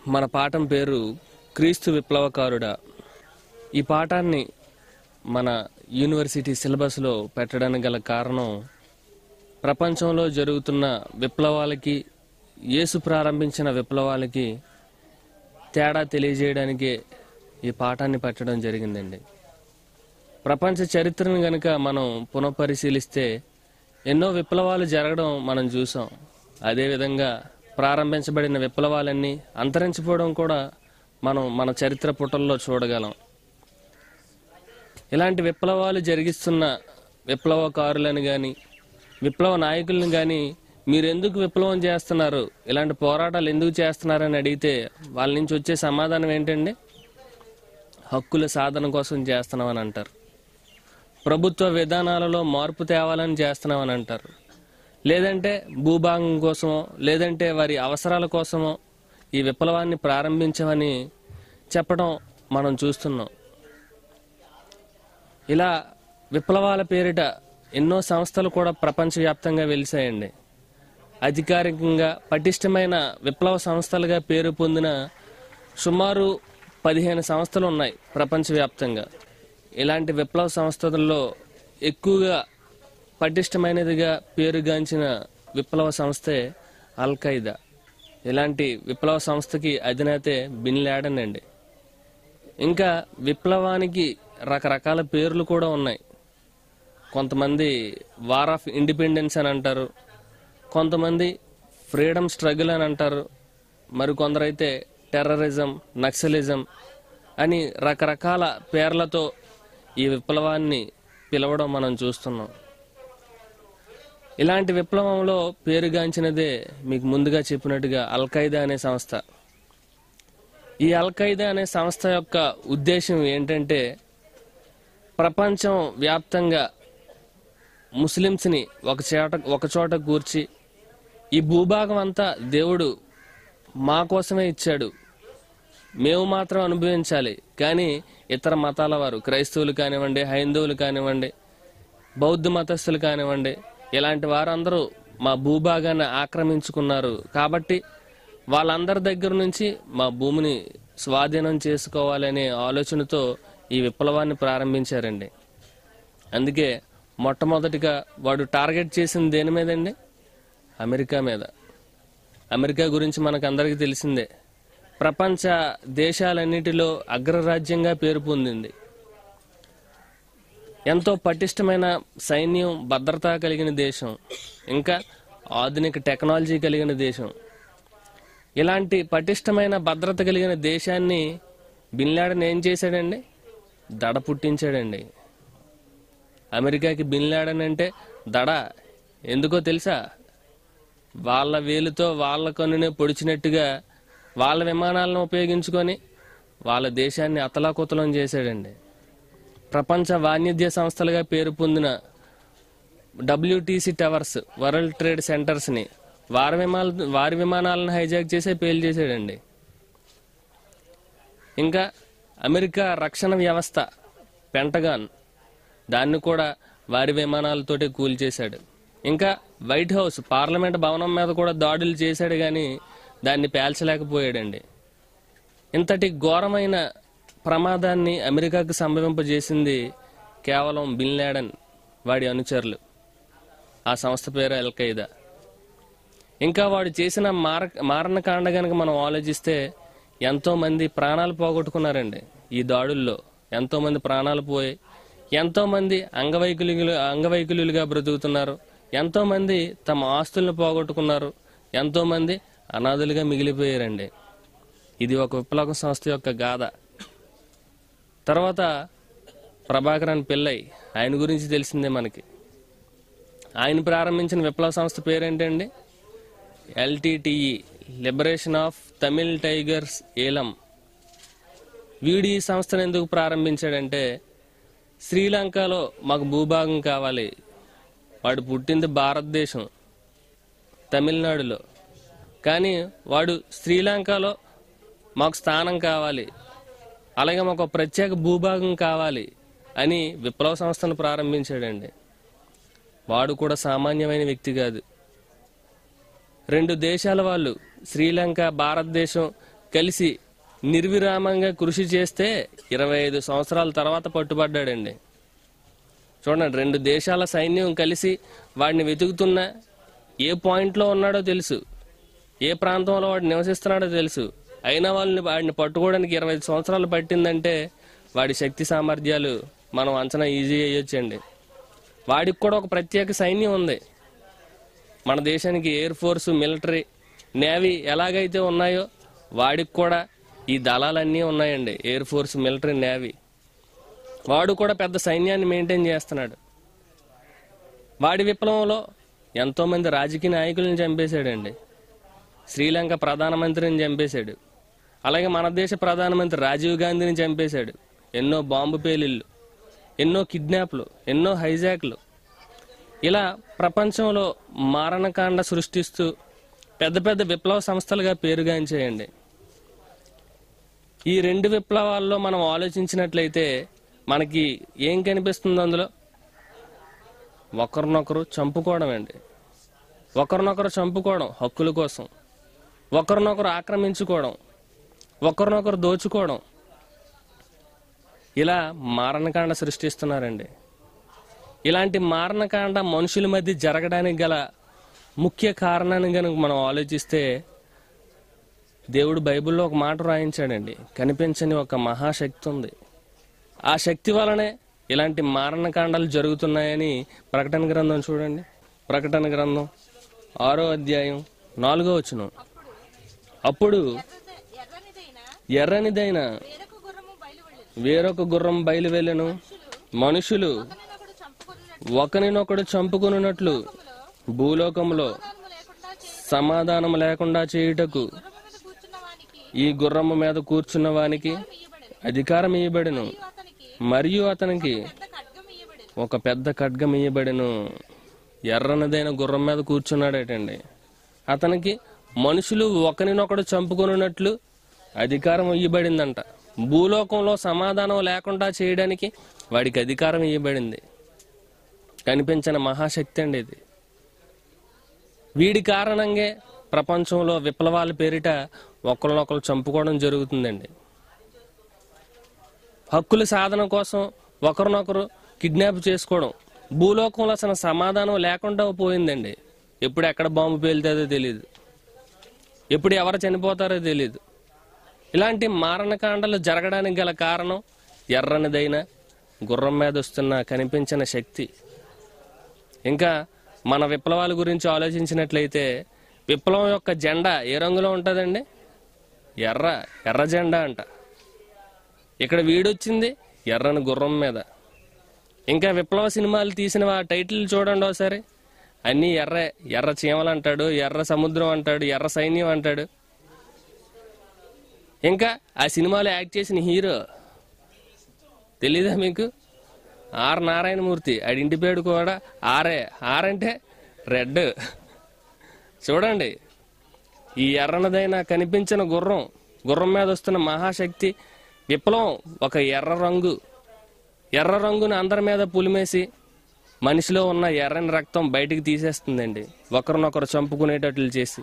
మన పాఠం పేరు క్రీస్తు విప్లవకారుడా ఈ పాఠాన్ని మన యూనివర్సిటీ సిలబస్లో పెట్టడానికి గల కారణం ప్రపంచంలో జరుగుతున్న విప్లవాలకి యేసు ప్రారంభించిన విప్లవాలకి తేడా తెలియజేయడానికి ఈ పాఠాన్ని పెట్టడం జరిగిందండి ప్రపంచ చరిత్రను గనుక మనం పునఃపరిశీలిస్తే ఎన్నో విప్లవాలు జరగడం మనం చూసాం అదేవిధంగా ప్రారంభించబడిన విప్లవాలన్నీ అంతరించిపోవడం కూడా మనం మన చరిత్ర పుటల్లో చూడగలం ఇలాంటి విప్లవాలు జరిగిస్తున్న విప్లవకారులను కానీ విప్లవ నాయకులను కానీ మీరు ఎందుకు విప్లవం చేస్తున్నారు ఇలాంటి పోరాటాలు ఎందుకు చేస్తున్నారని అడిగితే వాళ్ళ నుంచి వచ్చే సమాధానం ఏంటండి హక్కుల సాధన కోసం చేస్తున్నామని అంటారు ప్రభుత్వ విధానాలలో మార్పు తేవాలని చేస్తున్నామని అంటారు లేదంటే భూభాగం కోసమో లేదంటే వారి అవసరాల కోసమో ఈ విప్లవాన్ని ప్రారంభించమని చెప్పడం మనం చూస్తున్నాం ఇలా విప్లవాల పేరిట ఎన్నో సంస్థలు కూడా ప్రపంచవ్యాప్తంగా వెలిసాయండి అధికారికంగా పటిష్టమైన విప్లవ సంస్థలుగా పేరు పొందిన సుమారు పదిహేను సంస్థలు ఉన్నాయి ప్రపంచవ్యాప్తంగా ఇలాంటి విప్లవ సంస్థలలో ఎక్కువగా పటిష్టమైనదిగా పేరుగాంచిన విప్లవ సంస్థే అల్ ఖైదా ఇలాంటి విప్లవ సంస్థకి అధినేతే బిన్ లాడెన్ అండి ఇంకా విప్లవానికి రకరకాల పేర్లు కూడా ఉన్నాయి కొంతమంది వార్ ఆఫ్ ఇండిపెండెన్స్ అని అంటారు కొంతమంది ఫ్రీడమ్ స్ట్రగుల్ అని అంటారు మరికొందరైతే టెర్రరిజం నక్సలిజం అని రకరకాల పేర్లతో ఈ విప్లవాన్ని పిలవడం మనం చూస్తున్నాం ఇలాంటి విప్లవంలో పేరుగాంచినదే మీకు ముందుగా చెప్పినట్టుగా అల్ ఖైదా అనే సంస్థ ఈ అల్ ఖైదా అనే సంస్థ యొక్క ఉద్దేశం ఏంటంటే ప్రపంచం వ్యాప్తంగా ముస్లిమ్స్ని ఒక చోట ఒక చోట కూర్చి ఈ భూభాగం అంతా దేవుడు మా కోసమే ఇచ్చాడు మేము మాత్రం అనుభవించాలి కానీ ఇతర మతాల వారు క్రైస్తవులు కానివ్వండి హైందవులు కానివ్వండి బౌద్ధ మతస్థులు కానివ్వండి ఇలాంటి వారందరూ మా భూభాగాన్ని ఆక్రమించుకున్నారు కాబట్టి వాళ్ళందరి దగ్గర నుంచి మా భూమిని స్వాధీనం చేసుకోవాలనే ఆలోచనతో ఈ విప్లవాన్ని ప్రారంభించారండి అందుకే మొట్టమొదటిగా వాడు టార్గెట్ చేసింది దేని మీదండి అమెరికా మీద అమెరికా గురించి మనకు అందరికీ తెలిసిందే ప్రపంచ దేశాలన్నిటిలో అగ్రరాజ్యంగా పేరు పొందింది ఎంతో పటిష్టమైన సైన్యం భద్రత కలిగిన దేశం ఇంకా ఆధునిక టెక్నాలజీ కలిగిన దేశం ఇలాంటి పటిష్టమైన భద్రత కలిగిన దేశాన్ని బిన్ లాడెన్ ఏం చేశాడండి దడ పుట్టించాడండి అమెరికాకి బిన్ లాడెన్ అంటే దడ ఎందుకో తెలుసా వాళ్ళ వేలుతో వాళ్ళ కన్నునే పొడిచినట్టుగా వాళ్ళ విమానాలను ఉపయోగించుకొని వాళ్ళ దేశాన్ని అతలాకుతలం చేశాడండి ప్రపంచ వాణిజ్య సంస్థలుగా పేరు పొందిన డబ్ల్యూటీసీ టవర్స్ వరల్డ్ ట్రేడ్ సెంటర్స్ని వారి విమాన వారి విమానాలను హైజాక్ చేసే పేలు చేశాడండి ఇంకా అమెరికా రక్షణ వ్యవస్థ పెంటగాన్ దాన్ని కూడా వారి విమానాలతోటే కూల్చేశాడు ఇంకా వైట్ హౌస్ పార్లమెంట్ భవనం మీద కూడా దాడులు చేశాడు కానీ దాన్ని పేల్చలేకపోయాడండి ఇంతటి ఘోరమైన ప్రమాదాన్ని అమెరికాకు సంభవింపజేసింది కేవలం బిన్ లాడెన్ వాడి అనుచరులు ఆ సంస్థ పేరు అల్ ఖైదా ఇంకా వాడు చేసిన మార మారణకాండ కనుక మనం ఆలోచిస్తే ఎంతో మంది ప్రాణాలు పోగొట్టుకున్నారండి ఈ దాడుల్లో ఎంతో మంది ప్రాణాలు పోయి ఎంతో మంది అంగవైకల్యులు అంగవైకల్యులుగా బ్రతుకుతున్నారు ఎంతో మంది తమ ఆస్తులను పోగొట్టుకున్నారు ఎంతో మంది అనాథులుగా మిగిలిపోయారండి ఇది ఒక విప్లవ సంస్థ యొక్క గాథ తర్వాత ప్రభాకరన్ పిల్లై ఆయన గురించి తెలిసిందే మనకి ఆయన ప్రారంభించిన విప్లవ సంస్థ పేరేంటండి LTTE liberation of Tamil tigers Eelam వీడు ఈ సంస్థను ఎందుకు ప్రారంభించాడంటే శ్రీలంకలో మాకు భూభాగం కావాలి వాడు పుట్టింది భారతదేశం తమిళనాడులో కానీ వాడు శ్రీలంకలో మాకు స్థానం కావాలి అలాగే మాకు ఒక ప్రత్యేక భూభాగం కావాలి అని విప్లవ సంస్థను ప్రారంభించాడండి వాడు కూడా సామాన్యమైన వ్యక్తి కాదు రెండు దేశాల వాళ్ళు శ్రీలంక భారతదేశం కలిసి నిర్విరామంగా కృషి చేస్తే ఇరవై ఐదు సంవత్సరాల తర్వాత పట్టుబడ్డాడండి చూడండి రెండు దేశాల సైన్యం కలిసి వాడిని వెతుకుతున్న ఏ పాయింట్లో ఉన్నాడో తెలుసు ఏ ప్రాంతంలో వాడు నివసిస్తున్నాడో తెలుసు అయినా వాళ్ళని వాడిని పట్టుకోవడానికి ఇరవై ఐదు సంవత్సరాలు పట్టిందంటే వాడి శక్తి సామర్థ్యాలు మనం అంచనా ఈజీ అయ్యొచ్చండి వాడికి కూడా ఒక ప్రత్యేక సైన్యం ఉంది మన దేశానికి ఎయిర్ ఫోర్స్ మిలిటరీ నేవీ ఎలాగైతే ఉన్నాయో వాడికి కూడా ఈ దళాలన్నీ ఉన్నాయండి ఎయిర్ ఫోర్స్ మిలిటరీ నేవీ వాడు కూడా పెద్ద సైన్యాన్ని మెయింటైన్ చేస్తున్నాడు వాడి విప్లవంలో ఎంతోమంది రాజకీయ నాయకులను చంపేశాడండి శ్రీలంక ప్రధానమంత్రిని చంపేశాడు అలాగే మన దేశ ప్రధానమంత్రి రాజీవ్ గాంధీని చంపేశాడు ఎన్నో బాంబు పేలిళ్ళు ఎన్నో కిడ్నాప్లు ఎన్నో హైజాక్లు ఇలా ప్రపంచంలో మారణకాండ సృష్టిస్తూ పెద్ద పెద్ద విప్లవ సంస్థలుగా పేరుగాంచేయండి ఈ రెండు విప్లవాల్లో మనం ఆలోచించినట్లయితే మనకి ఏం కనిపిస్తుంది అందులో ఒకరినొకరు చంపుకోవడం అండి ఒకరినొకరు చంపుకోవడం హక్కుల కోసం ఒకరినొకరు ఆక్రమించుకోవడం ఒకరినొకరు దోచుకోవడం ఇలా మారణకాండ సృష్టిస్తున్నారండి ఇలాంటి మారణకాండ మనుషుల మధ్య జరగడానికి గల ముఖ్య కారణాన్ని కనుక మనం ఆలోచిస్తే దేవుడు బైబిల్లో ఒక మాట రాయించాడండి కనిపించని ఒక మహాశక్తి ఉంది ఆ శక్తి వలనే ఇలాంటి మారణకాండాలు జరుగుతున్నాయని ప్రకటన గ్రంథం చూడండి ప్రకటన గ్రంథం ఆరో అధ్యాయం నాలుగో వచనం అప్పుడు ఎర్రనిదైన ఎర్రనిదైన వేరొక గుర్రము బయలువెళ్ళింది వేరొక గుర్రం బయలువెళ్ళెను మనుషులు ఒకరినొకడు చంపుకొనినట్లు ఒకరినొకడు చంపుకున్నట్లు భూలోకంలో సమాధానము లేకుండా చేయి సమాధానం లేకుండా చేయుటకు గుర్రము మీద కూర్చున్న వానికి ఈ గుర్రము మీద కూర్చున్న వానికి ఇయ్యబడెను అధికారం ఇయ్యబడెను అతనికి మరియు అతనికి పెద్ద ఖడ్గం ఇయ్యబడెను ఒక పెద్ద ఖడ్గం ఇయ్యబడెను ఎర్రనిదైన గుర్రం మీద కూర్చున్నాడటండి అతనికి మనుషులు ఒకరినొకడు చంపుకున్నట్లు అధికారం ఇయ్యబడిందంట భూలోకంలో సమాధానం లేకుండా చేయడానికి వాడికి అధికారం ఇయ్యబడింది కనిపించిన మహాశక్తి అండి ఇది వీడి కారణంగా ప్రపంచంలో విప్లవాల పేరిట ఒకరినొకరు చంపుకోవడం జరుగుతుందండి హక్కుల సాధన కోసం ఒకరినొకరు కిడ్నాప్ చేసుకోవడం భూలోకంలో అసలు సమాధానం లేకుండా పోయిందండి ఎప్పుడు ఎక్కడ బాంబు పేలుతుందో తెలియదు ఎప్పుడు ఎవరు చనిపోతారో తెలియదు ఇలాంటి మారణకాండలు జరగడానికి గల కారణం ఎర్రనిదైన గుర్రం మీద వస్తున్న కనిపించిన శక్తి ఇంకా మన విప్లవాల గురించి ఆలోచించినట్లయితే విప్లవం యొక్క జెండా ఏ రంగులో ఉంటుందండి ఎర్ర ఎర్ర జెండా అంట ఇక్కడ వీడొచ్చింది ఎర్రని గుర్రం మీద ఇంకా విప్లవ సినిమాలు తీసిన ఆ టైటిల్ చూడండి ఒకసారి అన్నీ ఎర్ర ఎర్ర చీమలు అంటాడు ఎర్ర సముద్రం అంటాడు ఎర్ర సైన్యం అంటాడు ఇంకా ఆ సినిమాలో యాక్ట్ చేసిన హీరో తెలీదా మీకు ఆర్ నారాయణమూర్తి ఆడి ఇంటి పేరు కూడా ఆరే ఆర్ అంటే రెడ్ చూడండి ఈ ఎర్రనదైన కనిపించిన గుర్రం గుర్రం మీద వస్తున్న మహాశక్తి విప్లవం ఒక ఎర్ర రంగు ఎర్ర రంగును అందరి మీద పులిమేసి మనిషిలో ఉన్న ఎర్రని రక్తం బయటికి తీసేస్తుందండి ఒకరినొకరు చంపుకునేటట్లు చేసి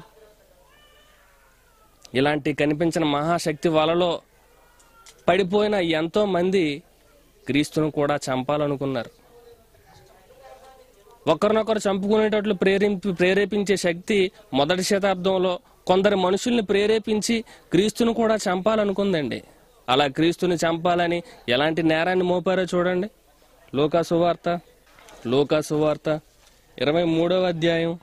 ఇలాంటి కనిపించిన మహాశక్తి వలలో పడిపోయిన ఎంతో మంది క్రీస్తును కూడా చంపాలనుకున్నారు ఒకరినొకరు చంపుకునేటట్లు ప్రేరేపి ప్రేరేపించే శక్తి మొదటి శతాబ్దంలో కొందరు మనుషుల్ని ప్రేరేపించి క్రీస్తును కూడా చంపాలనుకుందండి అలా క్రీస్తుని చంపాలని ఎలాంటి నేరాన్ని మోపారో చూడండి లోకా సువార్త లోకా సువార్త ఇరవై మూడవ అధ్యాయం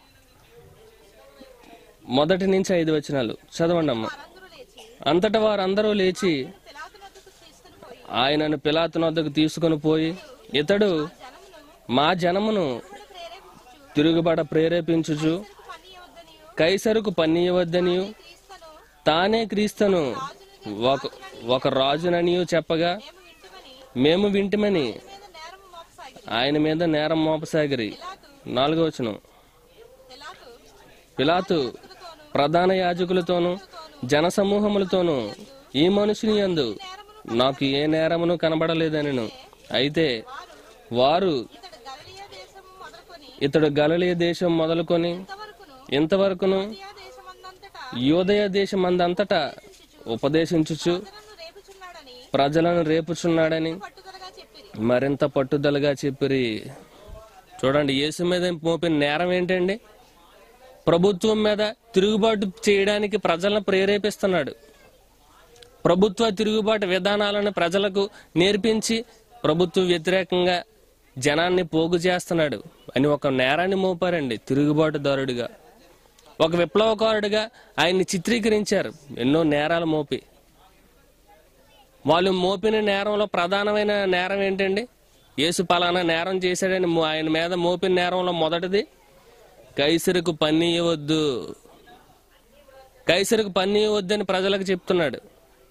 మొదటి నుంచి ఐదు వచనాలు చదవండి అమ్మ అందరూ లేచి అంతటా వారందరూ లేచి పిలాతునొద్దకు తీసుకుని పోయి ఆయనను పిలాతున వద్దకు తీసుకుని పోయి ఇతడు జనమును మా జనమును ప్రేరేపించు తిరుగుబడ ప్రేరేపించుచు పని వద్దనియు కైసరుకు పన్నీయవద్దనియు క్రీస్తును తానే క్రీస్తును ఒక ఒక రాజుననియు చెప్పగా మేము వింటుమని మేము వింటిమని మీద నేరము మోపసాగి ఆయన మీద నేరం మోపసాగిరి పిలాతు నాలుగో వచనం పిలాతు పిలాతు ప్రధాన యాజకులతోనూ జనసమూహములతోనూ ఈ మనుషుని యందు నాకు ఏ నేరమును కనబడలేదనెను అయితే వారు ఇతడు గలిలియా దేశము మొదలుకొని ఇతడు గలలియ దేశం మొదలుకొని ఇంతవరకును ఇంతవరకును యూదయ దేశమందంతటా యోదయ దేశమందంతటా ఉపదేశించుచు ప్రజలను రేపుచున్నాడని ప్రజలను రేపుచున్నాడని పట్టుదలగా చెప్పిరి మరింత పట్టుదలగా చెప్పిరి చూడండి యేసు మీద మోపిన నేరం ఏంటండి ప్రభుత్వం మీద తిరుగుబాటు చేయడానికి ప్రజలను ప్రేరేపిస్తున్నాడు ప్రభుత్వ తిరుగుబాటు విధానాలను ప్రజలకు నేర్పించి ప్రభుత్వ వ్యతిరేకంగా జనాన్ని పోగు చేస్తున్నాడు అని ఒక నేరాన్ని మోపారండి తిరుగుబాటుదారుడిగా ఒక విప్లవకారుడిగా ఆయన్ని చిత్రీకరించారు ఎన్నో నేరాలు మోపి వాళ్ళు మోపిన నేరంలో ప్రధానమైన నేరం ఏంటండి యేసు పలానా నేరం చేశాడని మో- ఆయన మీద మోపిన నేరంలో మొదటిది కైసరుకు పన్ను ఇవ్వద్దు కైసరుకు పన్ను ఇవ్వద్దని ప్రజలకు చెప్తున్నాడు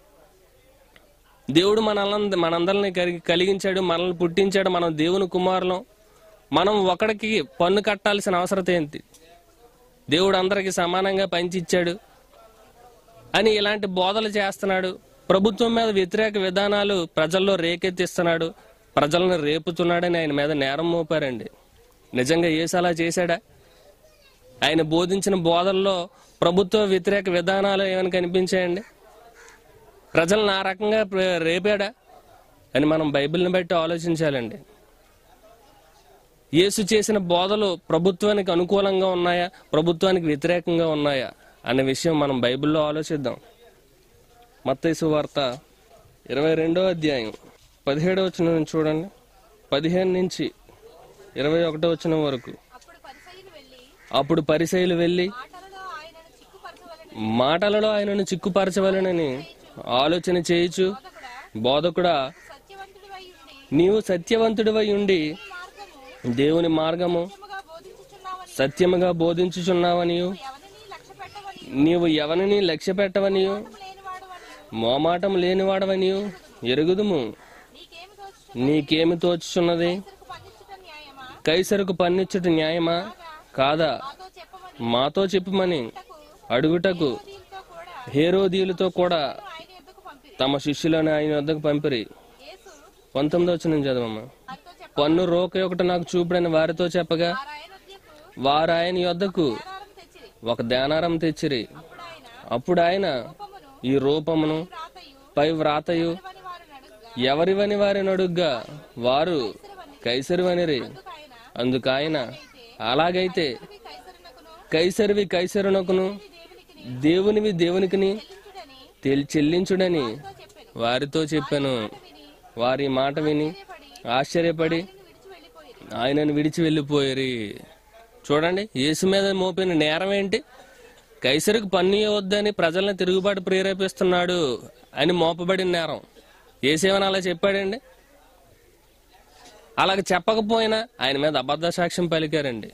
దేవుడు మనల్ని మనందరిని కరి- కలిగించాడు మనల్ని పుట్టించాడు మనం దేవుని కుమారులం మనం ఒకడికి పన్ను కట్టాల్సిన అవసరం ఏంటి దేవుడు అందరికి సమానంగా పంచిచ్చాడు అని ఇలాంటి బోధలు చేస్తున్నాడు ప్రభుత్వం మీద వ్యతిరేక విధానాలు ప్రజల్లో రేకెత్తిస్తున్నాడు ప్రజలను రేపుతున్నాడని ఆయన మీద నేరం మోపారండి నిజంగా ఏసు అలా చేశాడా ఆయన బోధించిన బోధల్లో ప్రభుత్వ వ్యతిరేక విధానాలు ఏమైనా కనిపించాయండి ప్రజలను ఆ రకంగా ప్ర- రేపాడా అని మనం బైబిల్ని బట్టి ఆలోచించాలండి యేసు చేసిన బోధలు ప్రభుత్వానికి అనుకూలంగా ఉన్నాయా ప్రభుత్వానికి వ్యతిరేకంగా ఉన్నాయా అనే విషయం మనం బైబిల్లో ఆలోచిద్దాం మత్తైసు వార్త ఇరవై రెండో అధ్యాయం పదిహేడవ వచనం నుంచి చూడండి పదిహేను నుంచి ఇరవై ఒకటో వచనం వరకు అప్పుడు పరిసయ్యులు వెళ్ళి అప్పుడు పరిసైలు వెళ్ళి మాటలలో ఆయనను చిక్కుపరచవలని మాటలలో ఆయనను చిక్కుపరచవలనని ఆలోచన చేయుచు బోధకుడా బోధకుడా సత్యవంతుడివై ఉండి నీవు సత్యవంతుడివై ఉండి మార్గము దేవుని మార్గము సత్యముగా బోధించుచున్నావని సత్యముగా బోధించుచున్నావనియు ఎవరిని లక్ష్య పెట్టవని నీవు ఎవరిని లక్ష్య పెట్టవనియు లేనివాడవని మోమాటం లేనివాడవనియు ఎరుగుదుము నీకేమి తోచు నీకేమి తోచుచున్నది ఇతరులకు పండించుట న్యాయమా కైసరుకు పన్నిచ్చుట న్యాయమా కాదా మాతో చెప్పమని మాతో చెప్పుమని అడుగుటకు దీనితో కూడా హేరోదీలతో కూడా ఆయన ఎద్దుకు పంపిరి తమ శిష్యులను ఆయన వద్దకు పంపిరి యేసు పంతొమ్మిది వచ్చిన చదవమ్మ వారితో చెప్ప పన్ను రోక ఒకటి నాకు చూపుడని వారితో చెప్పగా వారాయన వద్దకు వారు ఆయన యొద్దకు ఆధారం తెచ్చిరి ఒక దానారం తెచ్చిరి అప్పుడు ఆయన అప్పుడు ఆయన రూపమును ఈ రూపమును రాతయు పై వ్రాతయు ఇవని వారు నడుగ్గా ఎవరివని వారి నడుగ్గా వారు కైసరువనిరి అందుకు ఆయన అందుకు ఆయన అలాగైతే ఇవి కైసరునకును కైసరివి కైసరునకును దేవునికి దేవునివి దేవునికిని చెల్లించుడని తెల్- చెల్లించుడని తో చెప్పాను వారితో చెప్పాను విని వారి మాట విని పడి ఆశ్చర్యపడి విడిచి వెళ్ళిపోయి ఆయనను విడిచి వెళ్ళిపోయారు చూడండి యేసు మీద మోపిన నేరం ఏంటి కైసరికి పన్ను ఇవ్వద్దని ప్రజల్ని తిరుగుబాటు ప్రేరేపిస్తున్నాడు అని మోపబడిన నేరం ఏసేమని అలా చెప్పాడండి అలాగ చెప్పకపోయినా ఆయన మీద అబద్ధ సాక్ష్యం పలికారండి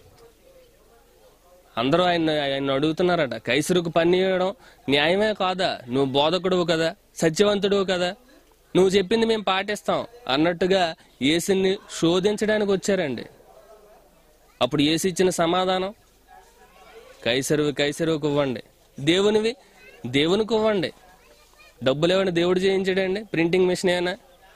అందరూ ఆయన ఆయన అడుగుతున్నారట కైసరుకు పన్ను ఇవ్వడం న్యాయమే కాదా నువ్వు బోధకుడువు కదా సత్యవంతుడువు కదా నువ్వు చెప్పింది మేము పాటిస్తాం అన్నట్టుగా ఏసుని శోధించడానికి వచ్చారండి అప్పుడు ఏసు ఇచ్చిన సమాధానం కైసరువి కైసరువుకు ఇవ్వండి దేవునివి దేవునికి ఇవ్వండి డబ్బులు ఏమైనా దేవుడు చేయించాడండి ప్రింటింగ్ మిషన్ ఏమైనా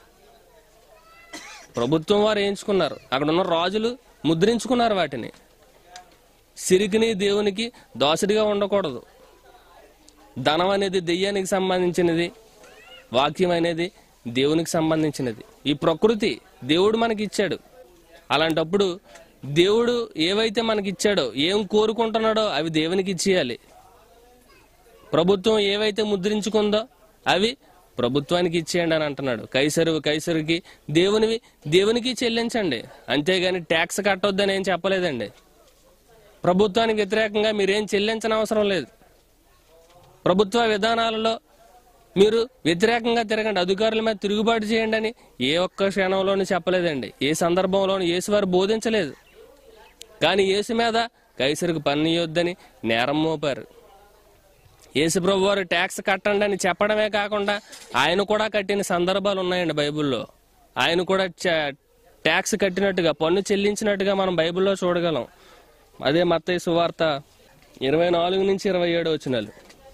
ప్రభుత్వం వారు వేయించుకున్నారు అక్కడ ఉన్న రాజులు ముద్రించుకున్నారు వాటిని సిరికిని దేవునికి దోసడిగా ఉండకూడదు ధనం అనేది దెయ్యానికి సంబంధించినది వాక్యం అనేది దేవునికి సంబంధించినది ఈ ప్రకృతి దేవుడు మనకి ఇచ్చాడు అలాంటప్పుడు దేవుడు ఏవైతే మనకి ఇచ్చాడో ఏం కోరుకుంటున్నాడో అవి దేవునికి ఇచ్చేయాలి ప్రభుత్వం ఏవైతే ముద్రించుకుందో అవి ప్రభుత్వానికి ఇచ్చేయండి అని అంటున్నాడు కైసరు కైసరుకి దేవునివి దేవునికి చెల్లించండి అంతేగాని ట్యాక్స్ కట్టొద్దని ఏం చెప్పలేదండి ప్రభుత్వానికి వ్యతిరేకంగా మీరేం చెల్లించని అవసరం లేదు ప్రభుత్వ విధానాలలో మీరు వ్యతిరేకంగా తిరగండి అధికారుల మీద తిరుగుబాటు చేయండి అని ఏ ఒక్క క్షణంలోనూ చెప్పలేదండి ఏ సందర్భంలోనూ యేసు వారు బోధించలేదు కానీ యేసు మీద కైసరికి పన్ను ఇవ్వద్దని నేరం మోపారు యేసు ప్రభు వారు ట్యాక్స్ కట్టండి అని చెప్పడమే కాకుండా ఆయన కూడా కట్టిన సందర్భాలు ఉన్నాయండి బైబిల్లో ఆయన కూడా చ- ట్యాక్స్ కట్టినట్టుగా పన్ను చెల్లించినట్టుగా మనం బైబిల్లో చూడగలం అదే మత్తయి సువార్త ఇరవై నాలుగు నుంచి ఇరవై ఏడు వచ్చినాలు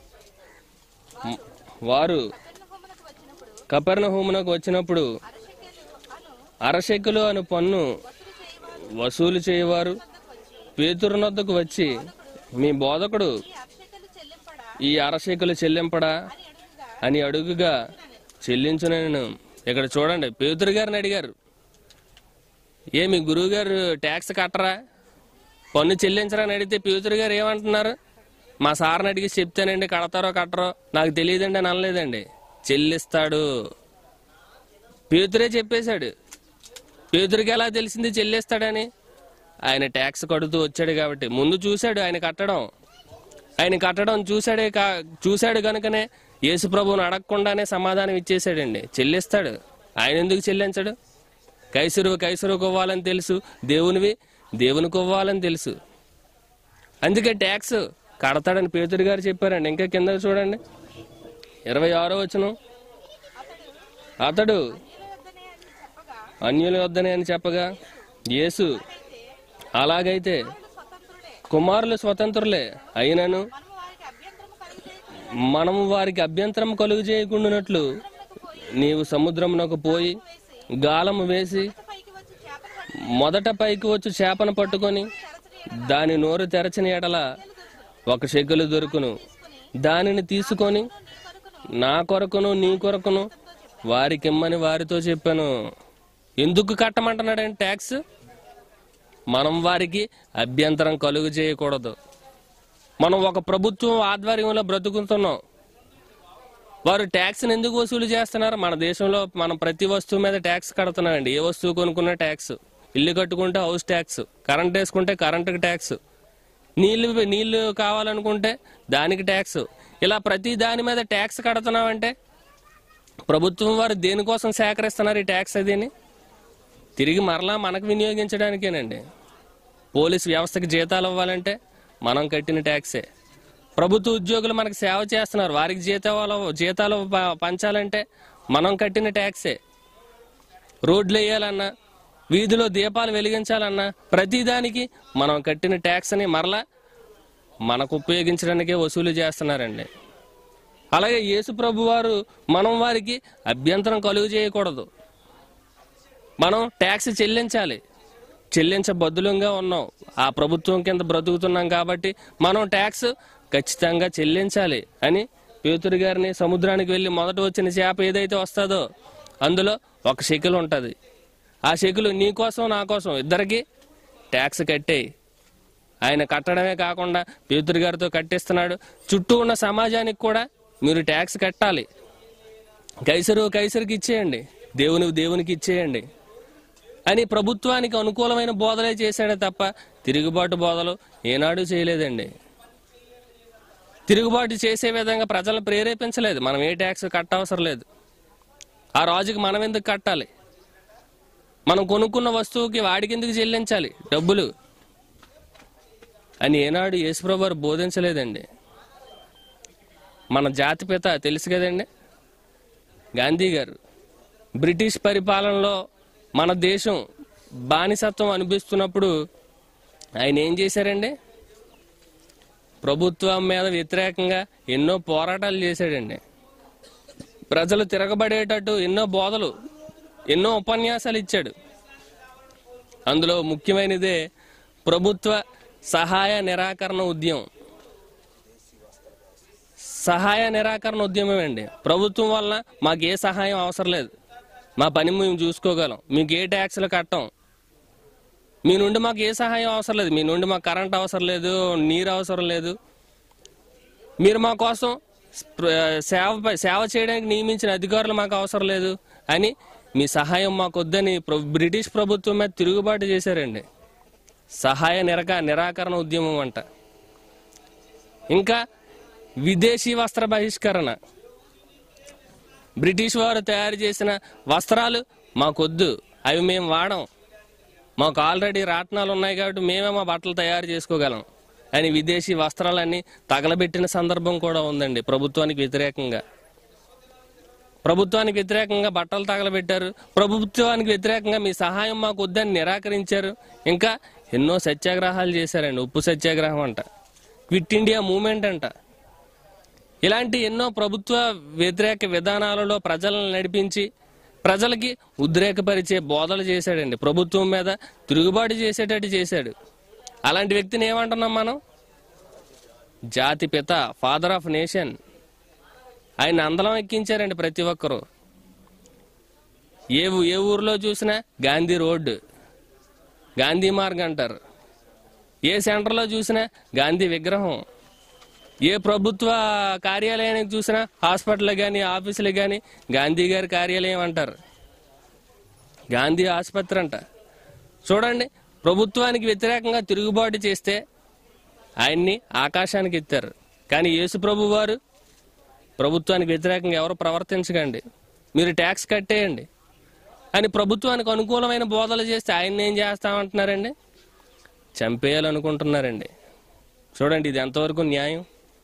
వారు హోమనకు వచ్చినప్పుడు కపెర్ణ హోమునకు వచ్చినప్పుడు అరశకెలు అను అరశెక్కులు అను పన్ను వసూలు చేయవారు వసూలు చేయవారు పేతురునొద్దకు వచ్చి మీ బోధకుడు ఈ అరశకెలు చెల్లింపడా ఈ అరశేకులు చెల్లింపడా అని అడుగుట అని అడుగుగా చెల్లించు నేను ఇక్కడ చూడండి పేతురు గారిని అడిగారు ఏ మీ గురువు గారు ట్యాక్స్ కట్టరా పన్ను చెల్లించరా అని అడిగితే పేతురు గారు ఏమంటున్నారు మా సార్ని అడిగి చెప్తానండి కడతారో కట్టరో నాకు తెలియదండి అని అనలేదండి చెల్లిస్తాడు పేతురే చెప్పేశాడు పేతురికి ఎలా తెలిసింది చెల్లిస్తాడని ఆయన ట్యాక్స్ కడుతూ వచ్చాడు కాబట్టి ముందు చూశాడు ఆయన కట్టడం ఆయన కట్టడం చూశాడే కా చూశాడు కనుకనే యేసు ప్రభువుని అడగకుండానే సమాధానం ఇచ్చేశాడండి చెల్లిస్తాడు ఆయన ఎందుకు చెల్లించడు కైసరు కైసరు కొవ్వాలని తెలుసు దేవునివి దేవుని కొవ్వాలని తెలుసు అందుకే ట్యాక్స్ కడతాడని పేతురు గారు చెప్పారండి ఇంకా కింద చూడండి ఇరవై ఆరో వచనం అతడు నీళ్ళ వద్దనే అన్యుల వద్దనే అని చెప్పగా అని చెప్పగా యేసు అయితే అలాగైతే స్వతంత్రుడే కుమారులు స్వతంత్రులే అయినను మనము వారికి అభ్యంతరము కలిగి మనము వారికి అభ్యంతరం కలుగు చేయకుండానట్లు నీవు సముద్రమునకు పోయి గాలము వేసి పైకి వచ్చి చేపలు పట్టి మొదట పైకి వచ్చి చేపను పట్టుకొని తెరచని దాని నోరు తెరచిన ఎడల ఒక షెకులు దొరుకును దానిని తీసుకొని నా కొరకును నీ కొరకును వారికిమ్మని వారితో చెప్పాను ఎందుకు కట్టమంటున్నాడండి ట్యాక్స్ మనం వారికి అభ్యంతరం కలుగు చేయకూడదు మనం ఒక ప్రభుత్వం ఆధ్వర్యంలో బ్రతుకుతున్నాం వారు ట్యాక్స్ని ఎందుకు వసూలు చేస్తున్నారు మన దేశంలో మనం ప్రతి వస్తువు మీద ట్యాక్స్ కడుతున్నామండి ఏ వస్తువు కొనుక్కున్నా ట్యాక్స్ ఇల్లు కట్టుకుంటే హౌస్ ట్యాక్స్ కరెంట్ వేసుకుంటే కరెంటుకి ట్యాక్స్ నీళ్లు నీళ్లు కావాలనుకుంటే దానికి ట్యాక్స్ ఇలా ప్రతి దాని మీద ట్యాక్స్ కడుతున్నామంటే ప్రభుత్వం వారు దేనికోసం సేకరిస్తున్నారు ఈ ట్యాక్స్ అదిని తిరిగి మరలా మనకు వినియోగించడానికేనండి పోలీస్ వ్యవస్థకి జీతాలు ఇవ్వాలంటే మనం కట్టిన ట్యాక్సే ప్రభుత్వ ఉద్యోగులు మనకు సేవ చేస్తున్నారు వారికి జీతాలు జీతాలు ప- పంచాలంటే మనం కట్టిన ట్యాక్సే రోడ్లు వేయాలన్నా వీధిలో దీపాలు వెలిగించాలన్నా ప్రతిదానికి మనం కట్టిన ట్యాక్స్ని మరలా మనకు ఉపయోగించడానికే వసూలు చేస్తున్నారండి అలాగే యేసు ప్రభు వారు మనం వారికి అభ్యంతరం కలుగు చేయకూడదు మనం ట్యాక్స్ చెల్లించాలి చెల్లించబద్దులంగా ఉన్నాం ఆ ప్రభుత్వం కింద బ్రతుకుతున్నాం కాబట్టి మనం ట్యాక్స్ ఖచ్చితంగా చెల్లించాలి అని పేతురు గారిని సముద్రానికి వెళ్ళి మొదట వచ్చిన చేప ఏదైతే వస్తుందో అందులో ఒక షెకిల్ ఉంటుంది ఆ షెకిల్ నీ కోసం నా కోసం ఇద్దరికి ట్యాక్స్ కట్టేయి ఆయన కట్టడమే కాకుండా పేతురు గారితో కట్టిస్తున్నాడు చుట్టూ ఉన్న సమాజానికి కూడా మీరు ట్యాక్స్ కట్టాలి కైసరు కైసరికి ఇచ్చేయండి దేవుని దేవునికి ఇచ్చేయండి అని ప్రభుత్వానికి అనుకూలమైన బోధలే చేశాడే తప్ప తిరుగుబాటు బోధలు ఏనాడు చేయలేదండి తిరుగుబాటు చేసే విధంగా ప్రజలను ప్రేరేపించలేదు మనం ఏ ట్యాక్స్ కట్టవసరం లేదు ఆ రాజుకి మనం ఎందుకు కట్టాలి మనం కొనుక్కున్న వస్తువుకి వాడికి ఎందుకు చెల్లించాలి డబ్బులు అని ఏనాడు యేసుప్రభు వారు బోధించలేదండి మన జాతిపిత తెలుసు కదండి గాంధీ గారు బ్రిటిష్ పరిపాలనలో మన దేశం బానిసత్వం అనిపిస్తున్నప్పుడు ఆయన ఏం చేశారండి ప్రభుత్వం మీద వ్యతిరేకంగా ఎన్నో పోరాటాలు చేశాడండి ప్రజలు తిరగబడేటట్టు ఎన్నో బోధలు ఎన్నో ఉపన్యాసాలు ఇచ్చాడు అందులో ముఖ్యమైనదే ప్రభుత్వ సహాయ నిరాకరణ ఉద్యమం సహాయ నిరాకరణ ఉద్యమం అండి ప్రభుత్వం వలన మాకు ఏ సహాయం అవసరం లేదు మా పని మేము చూసుకోగలం మీకు ఏ ట్యాక్స్లు కట్టం మీ నుండి మాకు ఏ సహాయం అవసరం లేదు మీ నుండి మాకు కరెంట్ అవసరం లేదు నీరు అవసరం లేదు మీరు మా కోసం స్ప్ర- సేవ సేవ చేయడానికి నియమించిన అధికారులు మాకు అవసరం లేదు అని మీ సహాయం మాకు వద్దని ప్ర- బ్రిటిష్ ప్రభుత్వం మీద తిరుగుబాటు చేశారండి సహాయ నిరక నిరాకరణ ఉద్యమం అంట ఇంకా విదేశీ వస్త్ర బహిష్కరణ బ్రిటిష్ వారు తయారు చేసిన వస్త్రాలు మాకొద్దు అవి మేము వాడం మాకు ఆల్రెడీ రాట్నాలు ఉన్నాయి కాబట్టి మేమే మా బట్టలు తయారు చేసుకోగలం అని విదేశీ వస్త్రాలన్నీ తగలబెట్టిన సందర్భం కూడా ఉందండి ప్రభుత్వానికి వ్యతిరేకంగా ప్రభుత్వానికి వ్యతిరేకంగా బట్టలు తగలబెట్టారు ప్రభుత్వానికి వ్యతిరేకంగా మీ సహాయం మాకు వద్దని నిరాకరించారు ఇంకా ఎన్నో సత్యాగ్రహాలు చేశారండి ఉప్పు సత్యాగ్రహం అంట క్విట్ ఇండియా మూమెంట్ అంట ఇలాంటి ఎన్నో ప్రభుత్వ వ్యతిరేక విధానాలలో ప్రజలను నడిపించి ప్రజలకి ఉద్రేకపరిచే బోధలు చేశాడండి ప్రభుత్వం మీద తిరుగుబాటు చేసేటట్టు చేశాడు అలాంటి వ్యక్తిని ఏమంటున్నాం మనం జాతి పిత ఫాదర్ ఆఫ్ నేషన్ ఆయన అందలం ఎక్కించారండి ప్రతి ఒక్కరూ ఏ ఊ- ఏ ఊర్లో చూసినా గాంధీ రోడ్డు గాంధీ మార్గ్ అంటారు ఏ సెంటర్లో చూసినా గాంధీ విగ్రహం ఏ ప్రభుత్వ కార్యాలయానికి చూసినా హాస్పిటల్ కానీ ఆఫీసులు కానీ గాంధీ గారి కార్యాలయం అంటారు గాంధీ ఆసుపత్రి అంట చూడండి ప్రభుత్వానికి వ్యతిరేకంగా తిరుగుబాటు చేస్తే ఆయన్ని ఆకాశానికి ఎత్తారు కానీ యేసు ప్రభు వారు ప్రభుత్వానికి వ్యతిరేకంగా ఎవరు ప్రవర్తించకండి మీరు ట్యాక్స్ కట్టేయండి అని ప్రభుత్వానికి అనుకూలమైన బోధలు చేస్తే ఆయన ఏం చేస్తామంటున్నారండి చంపేయాలనుకుంటున్నారండి చూడండి ఇది ఎంతవరకు న్యాయం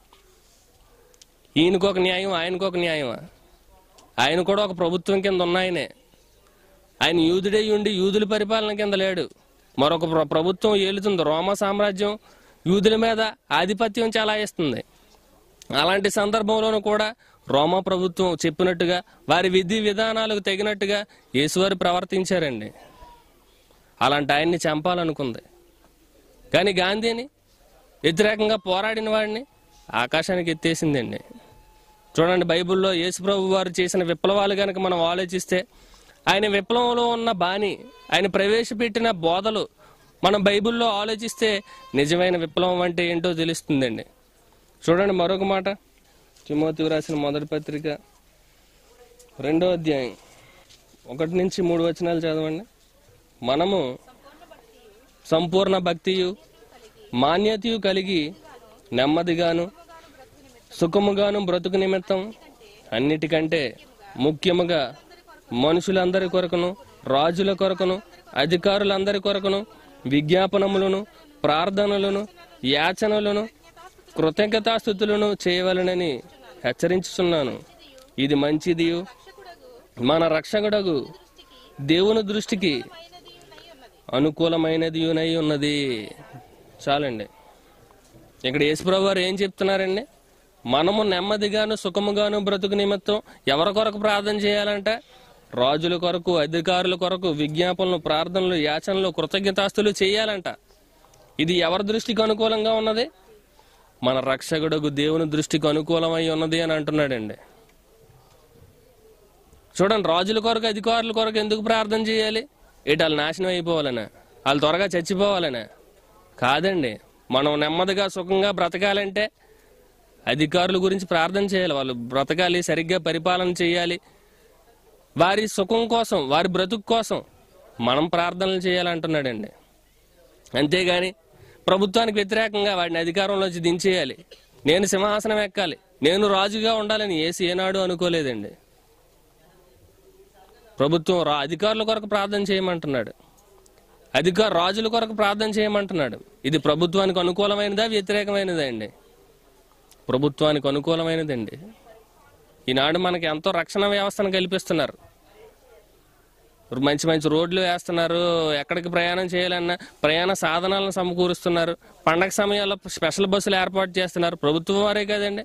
ఈయనకు ఒక న్యాయం ఆయనకు ఒక న్యాయమా ఆయన కూడా ఒక ప్రభుత్వం కింద ఉన్నాయనే ఆయన యూదుడై ఉండి యూదుల పరిపాలన కింద లేడు మరొక ప్ర- ప్రభుత్వం ఏలుతుంది రోమా సామ్రాజ్యం యూదుల మీద ఆధిపత్యం చెలాయిస్తుంది అలాంటి సందర్భంలోనూ కూడా రోమా ప్రభుత్వం చెప్పినట్టుగా వారి విధి విధానాలకు తగినట్టుగా యేసువారు ప్రవర్తించారండి అలాంటి ఆయన్ని చంపాలనుకుంది కానీ గాంధీని వ్యతిరేకంగా పోరాడిన వాడిని ఆకాశానికి ఎత్తేసిందండి చూడండి బైబిల్లో యేసుప్రభు వారు చేసిన విప్లవాలు కనుక మనం ఆలోచిస్తే ఆయన విప్లవంలో ఉన్న బాణి ఆయన ప్రవేశపెట్టిన బోధలు మనం బైబిల్లో ఆలోచిస్తే నిజమైన విప్లవం అంటే ఏంటో తెలుస్తుందండి చూడండి మరొక మాట తిమోతి రాసిన మొదటి పత్రిక రెండో అధ్యాయం ఒకటి నుంచి మూడు వచనాలు చదవండి మనము సంపూర్ణ భక్తియు మాన్యతయు కలిగి నెమ్మదిగాను సుఖముగాను బ్రతుకు నిమిత్తం అన్నిటికంటే ముఖ్యముగా మనుషులందరి కొరకును రాజుల కొరకును అధికారులందరి కొరకును విజ్ఞాపనములను ప్రార్థనలను యాచనలను కృతజ్ఞతాస్థుతులను చేయవలనని హెచ్చరించుచున్నాను ఇది మంచిదియు మన రక్షకుడగు దేవుని దృష్టికి అనుకూలమైనది నై ఉన్నది చాలండి ఇక్కడ యేసుప్రభు వారు ఏం చెప్తున్నారండి మనము నెమ్మదిగాను సుఖముగాను బ్రతుకు నిమిత్తం ఎవరి కొరకు ప్రార్థన చేయాలంటే రాజుల కొరకు అధికారుల కొరకు విజ్ఞాపనలు ప్రార్థనలు యాచనలు కృతజ్ఞతాస్తులు చేయాలంట ఇది ఎవరి దృష్టికి అనుకూలంగా ఉన్నది మన రక్షకుడుకు దేవుని దృష్టికి అనుకూలమై ఉన్నది అని అంటున్నాడండి చూడండి రాజుల కొరకు అధికారుల కొరకు ఎందుకు ప్రార్థన చేయాలి ఇటు వాళ్ళు నాశనం అయిపోవాలనా వాళ్ళు త్వరగా చచ్చిపోవాలనా కాదండి మనం నెమ్మదిగా సుఖంగా బ్రతకాలంటే అధికారుల గురించి ప్రార్థన చేయాలి వాళ్ళు బ్రతకాలి సరిగ్గా పరిపాలన చేయాలి వారి సుఖం కోసం వారి బ్రతుకు కోసం మనం ప్రార్థనలు చేయాలంటున్నాడండి అంతేగాని ప్రభుత్వానికి వ్యతిరేకంగా వాడిని అధికారంలోంచి దించేయాలి నేను సింహాసనం ఎక్కాలి నేను రాజుగా ఉండాలని ఏసి ఏనాడు అనుకోలేదండి ప్రభుత్వం రా అధికారుల కొరకు ప్రార్థన చేయమంటున్నాడు అధికార రాజుల కొరకు ప్రార్థన చేయమంటున్నాడు ఇది ప్రభుత్వానికి అనుకూలమైనదా వ్యతిరేకమైనదా అండి ప్రభుత్వానికి అనుకూలమైనదండి ఈనాడు మనకి ఎంతో రక్షణ వ్యవస్థను కల్పిస్తున్నారు మంచి మంచి రోడ్లు వేస్తున్నారు ఎక్కడికి ప్రయాణం చేయాలన్నా ప్రయాణ సాధనాలను సమకూరుస్తున్నారు పండగ సమయాల్లో స్పెషల్ బస్సులు ఏర్పాటు చేస్తున్నారు ప్రభుత్వం వారే కదండి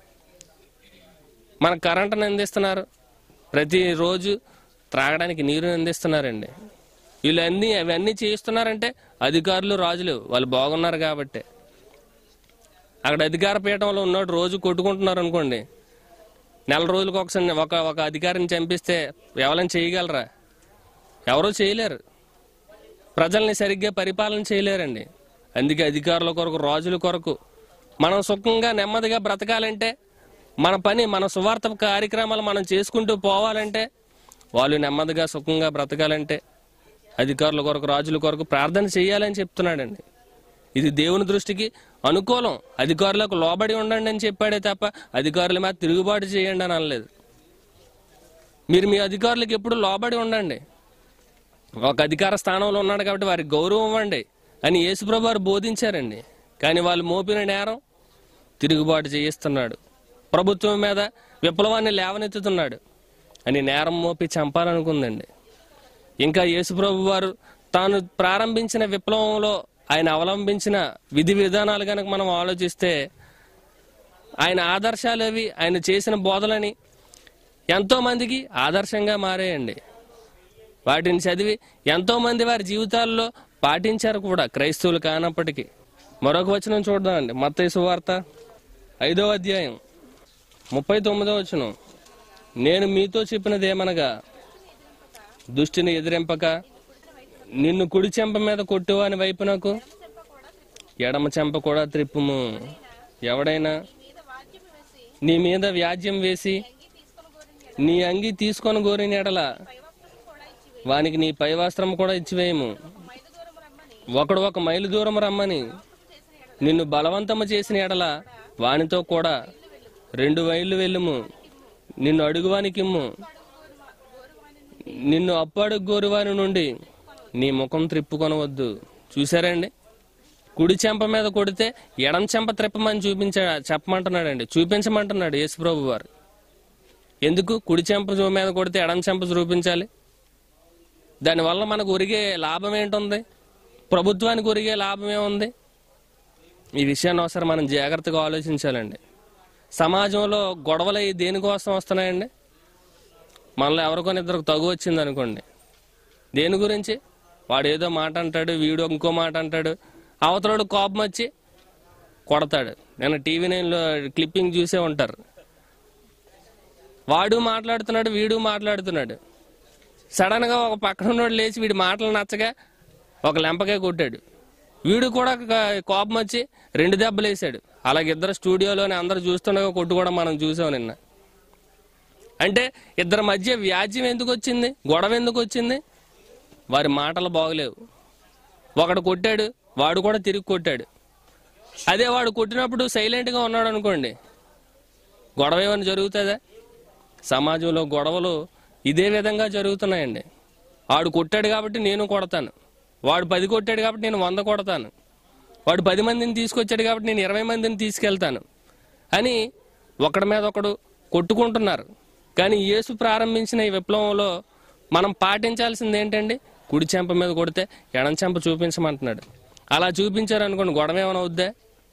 మనకు కరెంటును అందిస్తున్నారు ప్రతిరోజు త్రాగడానికి నీరుని అందిస్తున్నారండి వీళ్ళన్నీ అవన్నీ చేయిస్తున్నారంటే అధికారులు రాజులు వాళ్ళు బాగున్నారు కాబట్టి అక్కడ అధికార పీఠంలో ఉన్నోడు రోజు కొట్టుకుంటున్నారు అనుకోండి నెల రోజులకు ఒకసారి ఒక ఒక అధికారిని చంపిస్తే ఎవరైనా చేయగలరా ఎవరూ చేయలేరు ప్రజల్ని సరిగ్గా పరిపాలన చేయలేరండి అందుకే అధికారుల కొరకు రాజుల కొరకు మనం సుఖంగా నెమ్మదిగా బ్రతకాలంటే మన పని మన సువార్త కార్యక్రమాలు మనం చేసుకుంటూ పోవాలంటే వాళ్ళు నెమ్మదిగా సుఖంగా బ్రతకాలంటే అధికారుల కొరకు రాజుల కొరకు ప్రార్థన చేయాలని చెప్తున్నాడండి ఇది దేవుని దృష్టికి అనుకూలం అధికారులకు లోబడి ఉండండి అని చెప్పాడే తప్ప అధికారుల మీద తిరుగుబాటు చేయండి అని అనలేదు మీరు మీ అధికారులకు ఎప్పుడు లోబడి ఉండండి ఒక అధికార స్థానంలో ఉన్నాడు కాబట్టి వారికి గౌరవం ఇవ్వండి అని యేసుప్రభు వారు బోధించారండి కానీ వాళ్ళు మోపిన నేరం తిరుగుబాటు చేయిస్తున్నాడు ప్రభుత్వం మీద విప్లవాన్ని లేవనెత్తుతున్నాడు అని నేరం మోపి చంపాలనుకుందండి ఇంకా యేసుప్రభు వారు తాను ప్రారంభించిన విప్లవంలో ఆయన అవలంబించిన విధి విధానాలు కనుక మనం ఆలోచిస్తే ఆయన ఆదర్శాలు అవి ఆయన చేసిన బోధలని ఎంతో మందికి ఆదర్శంగా మారాయండి వాటిని చదివి ఎంతో మంది వారి జీవితాల్లో పాటించారు కూడా క్రైస్తవులు కానప్పటికీ మరొక వచనం చూద్దామండి మత్తయి సువార్త ఐదో అధ్యాయం ముప్పై తొమ్మిదో వచ్చును నేను మీతో చెప్పినది ఏమనగా దుష్టిని ఎదిరింపక నిన్ను కుడి చెంప మీద కొట్టువాని వైపునకు ఎడమ చెంప కూడా త్రిప్పుము ఎవడైనా మీద వాద్యం వేసి నీ మీద వ్యాజ్యం వేసి అంగి తీసుకొని గోరిని నీ అంగి తీసుకొని గోరిన ఎడల పైవస్త్రం కూడా ఇచ్చి వానికి నీ పై వస్త్రం కూడా ఇచ్చివేయము మైలు దూరం రమ్మని ఒకడు ఒక మైలు దూరం రమ్మని చేసిన ఎడల నిన్ను బలవంతము చేసిన ఎడల వానితో కూడా రెండు వైళ్ళు వెళ్ళుము నిన్ను అడుగువానికిమ్ము నిన్ను అప్పాడు గోరువాని నుండి నీ ముఖం త్రిప్పుకొనవద్దు చూసారండి కుడి చెంప మీద కొడితే ఎడం చెంప త్రిప్పమని చూపించా చెప్పమంటున్నాడండి చూపించమంటున్నాడు యేసుప్రభు వారు ఎందుకు కుడి చెంప చూ- మీద కొడితే ఎడం చెంప చూపించాలి దానివల్ల మనకు ఒరిగే లాభం ఏంటుంది ప్రభుత్వానికి ఒరిగే లాభం ఏముంది ఈ విషయాన్ని ఒకసారి మనం జాగ్రత్తగా ఆలోచించాలండి సమాజంలో గొడవలు అయ్యి దేనికోసం వస్తున్నాయండి మనలో ఎవరికొని ఇద్దరికి తగు వచ్చింది అనుకోండి దేని గురించి వాడు ఏదో మాట అంటాడు వీడు ఇంకో మాట అంటాడు అవతలోడు కోపం వచ్చి కొడతాడు నేను టీవీ నైన్లో క్లిప్పింగ్ చూసే ఉంటారు వాడు మాట్లాడుతున్నాడు వీడు మాట్లాడుతున్నాడు సడన్ గా ఒక పక్కన ఉన్నోడు లేచి వీడి మాటలు నచ్చగా ఒక లెంపకే కొట్టాడు వీడు కూడా క- కోపం వచ్చి రెండు దెబ్బలు వేసాడు అలాగే ఇద్దరు స్టూడియోలోనే అందరు చూస్తుండగా కొట్టుకోవడం మనం చూసాం నిన్న అంటే ఇద్దరి మధ్య వ్యాజ్యం ఎందుకు వచ్చింది గొడవ ఎందుకు వచ్చింది వారి మాటలు బాగలేవు ఒకడు కొట్టాడు వాడు కూడా తిరిగి కొట్టాడు అదే వాడు కొట్టినప్పుడు సైలెంట్గా ఉన్నాడు అనుకోండి గొడవ ఏమైనా జరుగుతుందా సమాజంలో గొడవలు ఇదే విధంగా జరుగుతున్నాయండి వాడు కొట్టాడు కాబట్టి నేను కొడతాను వాడు పది కొట్టాడు కాబట్టి నేను వంద కొడతాను వాడు పది మందిని తీసుకొచ్చాడు కాబట్టి నేను ఇరవై మందిని తీసుకెళ్తాను అని ఒకడి మీద ఒకడు కొట్టుకుంటున్నారు కానీ యేసు ప్రారంభించిన ఈ విప్లవంలో మనం పాటించాల్సింది ఏంటండి కుడి చెంప మీద కొడితే ఎడం చెంప చూపించమంటున్నాడు అలా చూపించారు అనుకోండి గొడవ ఏమైనా అవుద్దా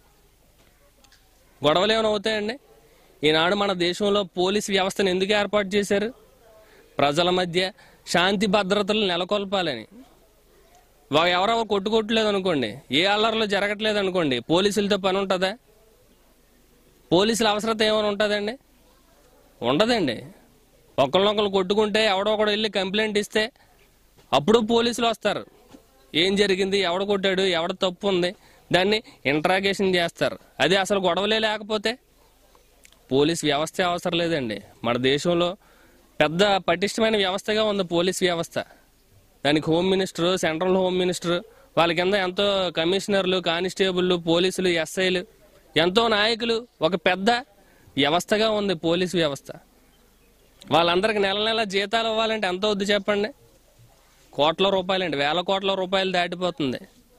గొడవలు ఏమైనా అవుతాయండి ఈనాడు మన దేశంలో పోలీస్ వ్యవస్థను ఎందుకు ఏర్పాటు చేశారు ప్రజల మధ్య శాంతి భద్రతలు నెలకొల్పాలని వా- ఎవరెవరు కొట్టుకోవట్లేదు అనుకోండి ఏ అల్లర్లు జరగట్లేదు అనుకోండి పోలీసులతో పని ఉంటుందా పోలీసుల అవసరత ఏమైనా ఉంటుందండి ఉండదండి ఒకళ్ళనొకళ్ళు కొట్టుకుంటే ఎవడో ఒకడు వెళ్ళి కంప్లైంట్ ఇస్తే అప్పుడు పోలీసులు వస్తారు ఏం జరిగింది ఎవడ కొట్టాడు ఎవడ తప్పు ఉంది దాన్ని ఇంట్రాగేషన్ చేస్తారు అదే అసలు గొడవలే లేకపోతే పోలీస్ వ్యవస్థ అవసరం లేదండి మన దేశంలో పెద్ద పటిష్టమైన వ్యవస్థగా ఉంది పోలీస్ వ్యవస్థ దానికి home minister central home minister వాళ్ళ కింద ఎంతో కమిషనర్లు కానిస్టేబుల్ పోలీసులు ఎస్ఐలు ఎంతో నాయకులు ఒక పెద్ద వ్యవస్థగా ఉంది పోలీస్ వ్యవస్థ వాళ్ళందరికి నెల నెల జీతాలు ఇవ్వాలంటే ఎంత వద్దు చెప్పండి కోట్ల రూపాయలండి వేల కోట్ల రూపాయలు దాటిపోతుంది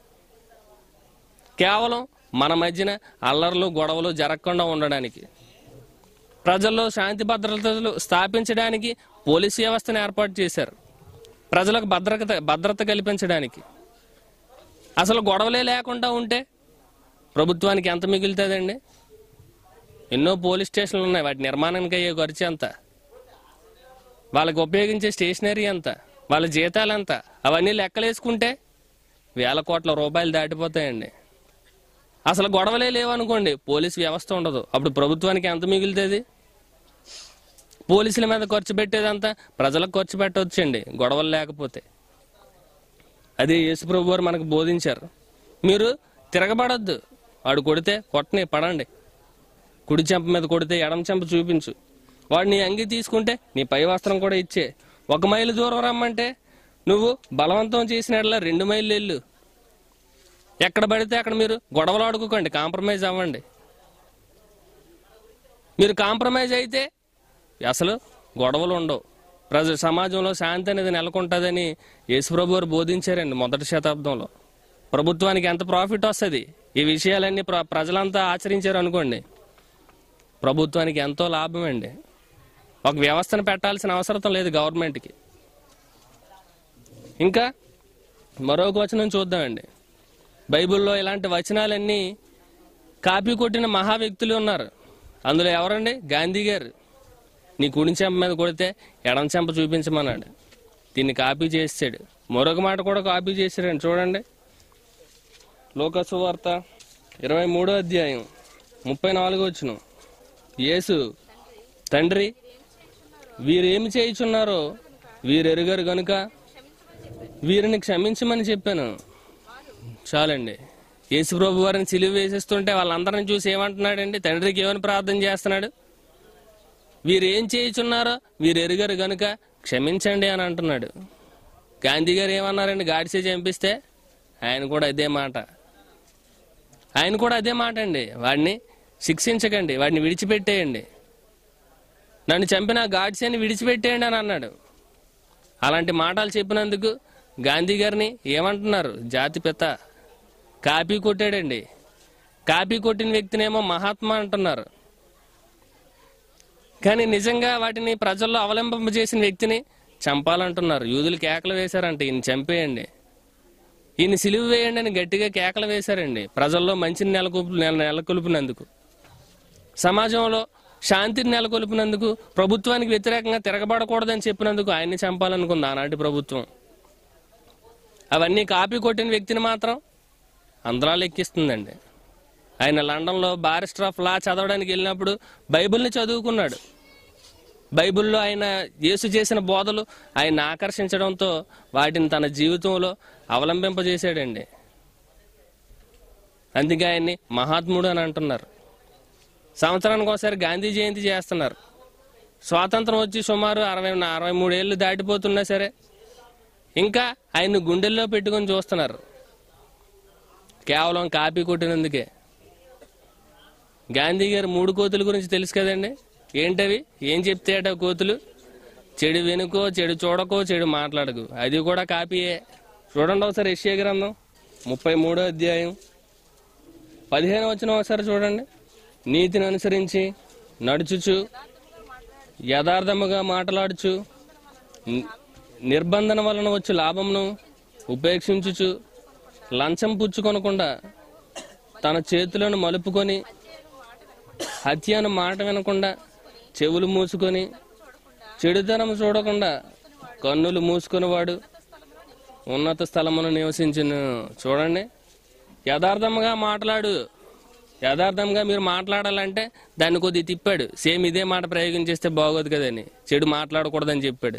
కేవలం మన మధ్యన అల్లర్లు గొడవలు జరగకుండా ఉండడానికి ప్రజల్లో శాంతి భద్రతలు స్థాపించడానికి పోలీస్ వ్యవస్థను ఏర్పాటు చేశారు ప్రజలకు భద్రత భద్రత కల్పించడానికి అసలు గొడవలే లేకుండా ఉంటే ప్రభుత్వానికి ఎంత మిగులుతుందండి ఎన్నో పోలీస్ స్టేషన్లు ఉన్నాయి వాటి నిర్మాణానికి అయ్యే ఖర్చు ఎంత వాళ్ళకి ఉపయోగించే స్టేషనరీ ఎంత వాళ్ళ జీతాలు ఎంత అవన్నీ లెక్కలేసుకుంటే వేల కోట్ల రూపాయలు దాటిపోతాయండి అసలు గొడవలే లేవనుకోండి పోలీస్ వ్యవస్థ ఉండదు అప్పుడు ప్రభుత్వానికి ఎంత మిగులుతుంది పోలీసుల మీద ఖర్చు పెట్టేదంతా ప్రజలకు ఖర్చు పెట్టవచ్చండి గొడవలు లేకపోతే అది యేసుప్రభు వారు మనకు బోధించారు మీరు తిరగబడొద్దు వాడు కొడితే కొట్టని పడండి కుడి చెంప మీద కొడితే ఎడం చెంప చూపించు వాడు నీ అంగి తీసుకుంటే నీ పై వస్త్రం కూడా ఇచ్చే ఒక మైలు దూరం రమ్మంటే నువ్వు బలవంతం చేసిన రెండు మైళ్ళు వెళ్ళు ఎక్కడ పడితే అక్కడ మీరు గొడవలు ఆడుకోకండి కాంప్రమైజ్ అవ్వండి మీరు కాంప్రమైజ్ అయితే అసలు గొడవలు ఉండవు ప్రజ సమాజంలో శాంతి అనేది నెలకొంటుందని యేసుప్రభు వారు బోధించారండి మొదటి శతాబ్దంలో ప్రభుత్వానికి ఎంత ప్రాఫిట్ వస్తుంది ఈ విషయాలన్నీ ప్ర ప్రజలంతా ఆచరించారు అనుకోండి ప్రభుత్వానికి ఎంతో లాభం అండి ఒక వ్యవస్థను పెట్టాల్సిన అవసరం లేదు గవర్నమెంట్కి ఇంకా మరొక వచనం చూద్దామండి బైబిల్లో ఇలాంటి వచనాలన్నీ కాపీ కొట్టిన మహా వ్యక్తులు ఉన్నారు అందులో ఎవరండి గాంధీ గారు నీ కుడి చెంప మీద కొడితే ఎడం చెంప చూపించమన్నాడు దీన్ని కాపీ చేసాడు మరొక మాట కూడా కాపీ చేశాడండి చూడండి లోకసు వార్త ఇరవై మూడో అధ్యాయం ముప్పై నాలుగో వచ్చిన యేసు తండ్రి వీరేమి చేయుచున్నారో వీరెరుగరు గనుక వీరిని క్షమించమని చెప్పాను చాలండి యేసుప్రభు వారిని సిలువ వేసేస్తుంటే వాళ్ళందరిని చూసి ఏమంటున్నాడండి తండ్రికి ఏమని ప్రార్థన చేస్తున్నాడు వీరేం చేయుచున్నారో వీరు ఎరుగరు గనుక క్షమించండి అని అంటున్నాడు గాంధీ గారు ఏమన్నారండి గాడిసే చంపిస్తే ఆయన కూడా అదే మాట ఆయన కూడా అదే మాట అండి వాడిని శిక్షించకండి వాడిని విడిచిపెట్టేయండి నన్ను చంపిన గాడ్సేని విడిచిపెట్టేయండి అని అన్నాడు అలాంటి మాటలు చెప్పినందుకు గాంధీ గారిని ఏమంటున్నారు జాతి పిత కాపీ కొట్టాడండి కాపీ కొట్టిన వ్యక్తినేమో మహాత్మా అంటున్నారు కానీ నిజంగా వాటిని ప్రజల్లో అవలంబింప చేసిన వ్యక్తిని చంపాలంటున్నారు యూదులు కేకలు వేశారంట ఈయన చంపేయండి ఈయన సిలువ వేయండి అని గట్టిగా కేకలు వేశారండి ప్రజల్లో మంచిని నెలకొల్పు నెల నెలకొల్పినందుకు సమాజంలో శాంతిని నెలకొల్పినందుకు ప్రభుత్వానికి వ్యతిరేకంగా తిరగబడకూడదని చెప్పినందుకు ఆయన్ని చంపాలనుకుంది ఆనాటి ప్రభుత్వం అవన్నీ కాపీ కొట్టిన వ్యక్తిని మాత్రం అందరాలు ఎక్కిస్తుందండి ఆయన లండన్లో బారిస్టర్ ఆఫ్ లా చదవడానికి వెళ్ళినప్పుడు బైబిల్ని చదువుకున్నాడు బైబిల్లో ఆయన యేసు చేసిన బోధలు ఆయన ఆకర్షించడంతో వాటిని తన జీవితంలో అవలంబింపజేశాడండి అందుకే ఆయన్ని మహాత్ముడు అని అంటున్నారు సంవత్సరానికి ఒకసారి గాంధీ జయంతి చేస్తున్నారు స్వాతంత్రం వచ్చి సుమారు అరవై అరవై మూడేళ్ళు దాటిపోతున్నా సరే ఇంకా ఆయన్ని గుండెల్లో పెట్టుకొని చూస్తున్నారు కేవలం కాపీ కొట్టినందుకే గాంధీ గారు మూడు కోతుల గురించి తెలుసు కదండి ఏంటవి ఏం చెప్తాయట కోతులు చెడు వెనుకో చెడు చూడకో చెడు మాట్లాడకు అది కూడా కాపీయే చూడండి ఒకసారి యశ్య గ్రంథం ముప్పై మూడో అధ్యాయం పదిహేను వచ్చిన ఒకసారి చూడండి నీతిని అనుసరించి నడుచుచు యథార్థముగా మాట్లాడుచు ని- నిర్బంధన వలన వచ్చు లాభమును ఉపేక్షించుచు లంచం పుచ్చుకొనకుండా తన చేతులను మలుపుకొని హత్యను మాట వినకుండా చెవులు మూసుకొని చెడుతనం చూడకుండా కన్నులు మూసుకునేవాడు ఉన్నత స్థలమును నివసించును చూడండి యథార్థంగా మాట్లాడు యథార్థంగా మీరు మాట్లాడాలంటే దాన్ని కొద్దిగా తిప్పాడు సేమ్ ఇదే మాట ప్రయోగం చేస్తే బాగోదు కదని చెడు మాట్లాడకూడదని చెప్పాడు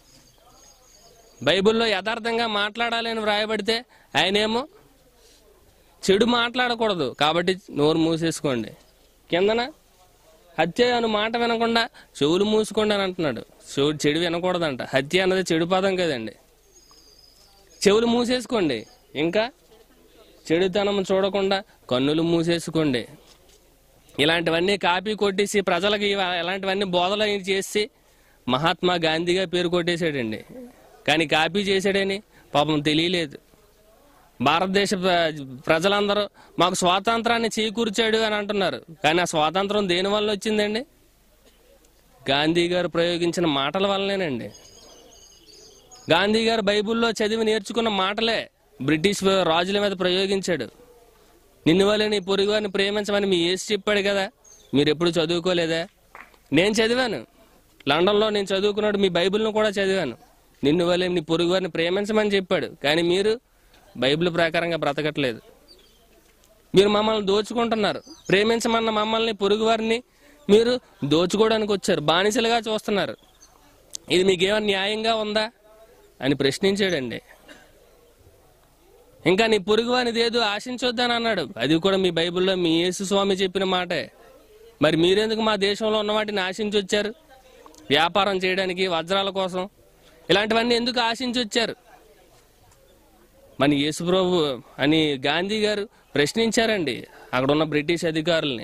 బైబిల్లో యథార్థంగా మాట్లాడాలి అని వ్రాయబడితే ఆయనేమో చెడు మాట్లాడకూడదు కాబట్టి నోరు మూసేసుకోండి కిందన హత్య అను మాట వినకుండా చెవులు మూసుకోండి అని అంటున్నాడు చెవు చెడు వినకూడదంట హత్య అన్నది చెడు పదం కదండి చెవులు మూసేసుకోండి ఇంకా చెడుతనం చూడకుండా కన్నులు మూసేసుకోండి ఇలాంటివన్నీ కాపీ కొట్టేసి ప్రజలకు ఇవ- ఇలాంటివన్నీ బోధలు ఆయన చేసి మహాత్మా గాంధీగా పేరు కొట్టేశాడండి కానీ కాపీ చేశాడని పాపం తెలియలేదు భారతదేశ ప్ర- ప్రజలందరూ మాకు స్వాతంత్రాన్ని చేకూర్చాడు అని అంటున్నారు కానీ ఆ స్వాతంత్రం దేని వల్ల వచ్చిందండి గాంధీ గారు ప్రయోగించిన మాటల వల్లనేనండి గాంధీ గారు బైబిల్లో చదివి నేర్చుకున్న మాటలే బ్రిటిష్ రాజుల మీద ప్రయోగించాడు నిన్ను వల్ల నీ పొరుగు వారిని ప్రేమించమని మీ ఏసు చెప్పాడు కదా మీరు ఎప్పుడు చదువుకోలేదా నేను చదివాను లండన్లో నేను చదువుకున్నాడు మీ బైబిల్ను కూడా చదివాను నిన్ను వల్ల నీ పొరుగు వారిని ప్రేమించమని చెప్పాడు కానీ మీరు బైబిల్ ప్రకారంగా బ్రతకట్లేదు మీరు మమ్మల్ని దోచుకుంటున్నారు ప్రేమించమన్న మమ్మల్ని పొరుగు వారిని మీరు దోచుకోవడానికి వచ్చారు బానిసలుగా చూస్తున్నారు ఇది మీకేమైనా న్యాయంగా ఉందా అని ప్రశ్నించాడండి ఇంకా నీ పొరుగు వానిది ఏదో ఆశించొద్దని అన్నాడు అది కూడా మీ బైబిల్లో మీ యేసు స్వామి చెప్పిన మాటే మరి మీరెందుకు మా దేశంలో ఉన్న వాటిని ఆశించొచ్చారు వ్యాపారం చేయడానికి వజ్రాల కోసం ఇలాంటివన్నీ ఎందుకు ఆశించొచ్చారు మన యేసుప్రభు అని గాంధీ గారు ప్రశ్నించారండి అక్కడ ఉన్న బ్రిటిష్ అధికారుల్ని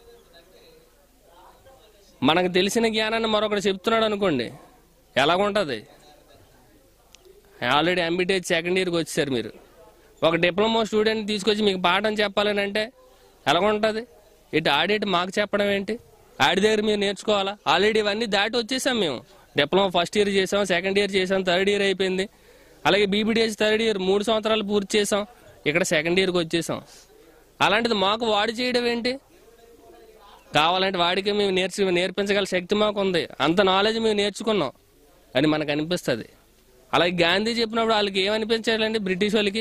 మనకు తెలిసిన జ్ఞానాన్ని మరొకటి చెప్తున్నాడు అనుకోండి ఎలాగుంటుంది ఆల్రెడీ ఎంబీటీఎస్ సెకండ్ ఇయర్కి వచ్చారు మీరు ఒక డిప్లొమా స్టూడెంట్ తీసుకొచ్చి మీకు పాఠం చెప్పాలని అంటే ఎలాగుంటుంది ఇటు ఆడిటి మాకు చెప్పడం ఏంటి ఆడి దగ్గర మీరు నేర్చుకోవాలా ఆల్రెడీ ఇవన్నీ దాటి వచ్చేసాం మేము డిప్లొమా ఫస్ట్ ఇయర్ చేసాం సెకండ్ ఇయర్ చేసాం థర్డ్ ఇయర్ అయిపోయింది అలాగే బీబీడీఎస్ థర్డ్ ఇయర్ మూడు సంవత్సరాలు పూర్తి చేసాం ఇక్కడ సెకండ్ ఇయర్కి వచ్చేసాం అలాంటిది మాకు వాడు చేయడం ఏంటి కావాలంటే వాడికి మేము నేర్చి నేర్పించగల శక్తి మాకు ఉంది అంత నాలెడ్జ్ మేము నేర్చుకున్నాం అని మనకు అనిపిస్తుంది అలాగే గాంధీ చెప్పినప్పుడు వాళ్ళకి ఏమనిపించాలండి బ్రిటిష్ వాళ్ళకి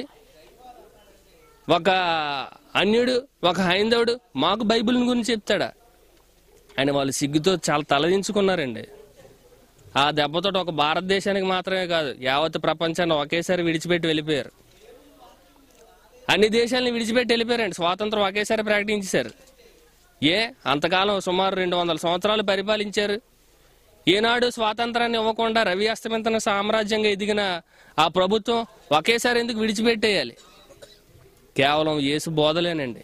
ఒక అన్యుడు ఒక హైందవుడు మాకు బైబిల్ గురించి చెప్తాడా అని వాళ్ళు సిగ్గుతో చాలా తలదించుకున్నారండి ఆ దెబ్బతో ఒక భారతదేశానికి మాత్రమే కాదు యావత్ ప్రపంచాన్ని ఒకేసారి విడిచిపెట్టి వెళ్ళిపోయారు అన్ని దేశాలని విడిచిపెట్టి వెళ్ళిపోయారండి స్వాతంత్రం ఒకేసారి ప్రకటించేశారు ఏ అంతకాలం సుమారు రెండు వందల సంవత్సరాలు పరిపాలించారు ఏనాడు స్వాతంత్రాన్ని ఇవ్వకుండా రవి అస్తమింతన సామ్రాజ్యంగా ఎదిగిన ఆ ప్రభుత్వం ఒకేసారి ఎందుకు విడిచిపెట్టేయాలి కేవలం యేసు బోధలేనండి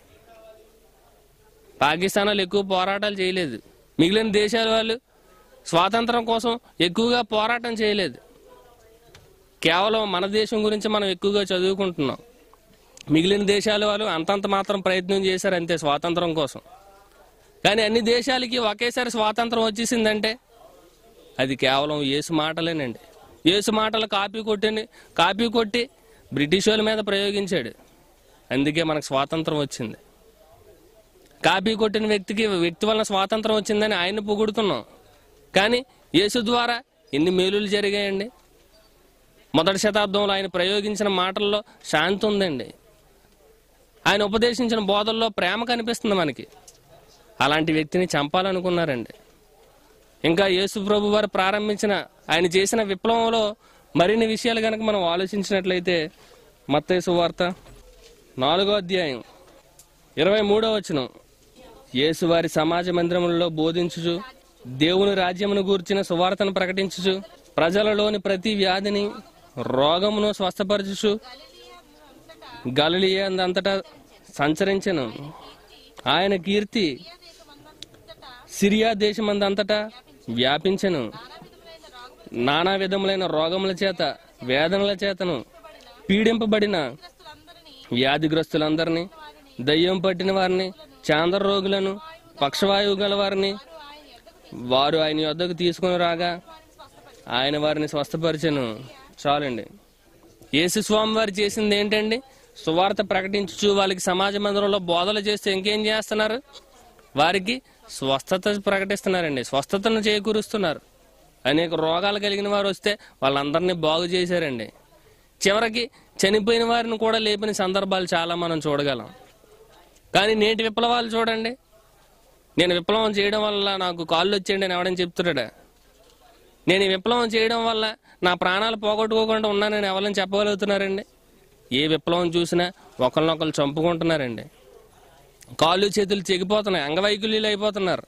పాకిస్తాన్ వాళ్ళు ఎక్కువ పోరాటాలు చేయలేదు మిగిలిన దేశాల వాళ్ళు స్వాతంత్రం కోసం ఎక్కువగా పోరాటం చేయలేదు కేవలం మన దేశం గురించి మనం ఎక్కువగా చదువుకుంటున్నాం మిగిలిన దేశాల వాళ్ళు అంతంత మాత్రం ప్రయత్నం చేశారు అంతే స్వాతంత్రం కోసం కానీ అన్ని దేశాలకి ఒకేసారి స్వాతంత్రం వచ్చేసిందంటే అది కేవలం యేసు మాటలేనండి యేసు మాటలు కాపీ కొట్టిని కాపీ కొట్టి బ్రిటిష్ వాళ్ళ మీద ప్రయోగించాడు అందుకే మనకు స్వాతంత్రం వచ్చింది కాపీ కొట్టిన వ్యక్తికి వ్యక్తి వలన స్వాతంత్రం వచ్చిందని ఆయన పొగుడుతున్నాం కానీ యేసు ద్వారా ఎన్ని మేలులు జరిగాయండి మొదటి శతాబ్దంలో ఆయన ప్రయోగించిన మాటల్లో శాంతి ఉందండి ఆయన ఉపదేశించిన బోధల్లో ప్రేమ కనిపిస్తుంది మనకి అలాంటి వ్యక్తిని చంపాలనుకున్నారండి ఇంకా యేసు ప్రభు వారు ప్రారంభించిన ఆయన చేసిన విప్లవంలో మరిన్ని విషయాలు కనుక మనం ఆలోచించినట్లయితే మత్తయి వార్త నాలుగో అధ్యాయం ఇరవై మూడో వచనం యేసు వారి సమాజ మందిరములలో బోధించుచు దేవుని రాజ్యమును గూర్చిన సువార్తను ప్రకటించుచు ప్రజలలోని ప్రతి వ్యాధిని రోగమును స్వస్థపరచుచు గలిలియ అంతటా సంచరించను ఆయన కీర్తి సిరియా దేశమందంతటా వ్యాపించెను నానా విధములైన రోగముల చేత వేదనల చేతను పీడింపబడిన వ్యాధిగ్రస్తులందరినీ దయ్యం పట్టిన వారిని చాంద్ర రోగులను పక్షవాయువు గల వారిని వారు ఆయన యొద్దకు తీసుకుని రాగా ఆయన వారిని స్వస్థపరిచెను చాలండి యేసు స్వామి వారు చేసింది ఏంటండి సువార్త ప్రకటించుచు వాళ్ళకి సమాజ మందిరంలో బోధలు చేస్తే ఇంకేం చేస్తున్నారు వారికి స్వస్థత ప్రకటిస్తున్నారండి స్వస్థతను చేకూరుస్తున్నారు అనేక రోగాలు కలిగిన వారు వస్తే వాళ్ళందరినీ బాగు చేశారండి చివరికి చనిపోయిన వారిని కూడా లేపిన సందర్భాలు చాలా మనం చూడగలం కానీ నేటి విప్లవాలు చూడండి నేను విప్లవం చేయడం వల్ల నాకు కాళ్ళు వచ్చేయండి అని ఎవడని చెప్తున్నాడా నేను ఈ విప్లవం చేయడం వల్ల నా ప్రాణాలు పోగొట్టుకోకుండా ఉన్నానని ఎవరైనా చెప్పగలుగుతున్నారండి ఏ విప్లవం చూసినా ఒకరినొకరు చంపుకుంటున్నారండి కాళ్ళు చేతులు చెగిపోతున్నాయి అంగవైకల్యులు అయిపోతున్నారు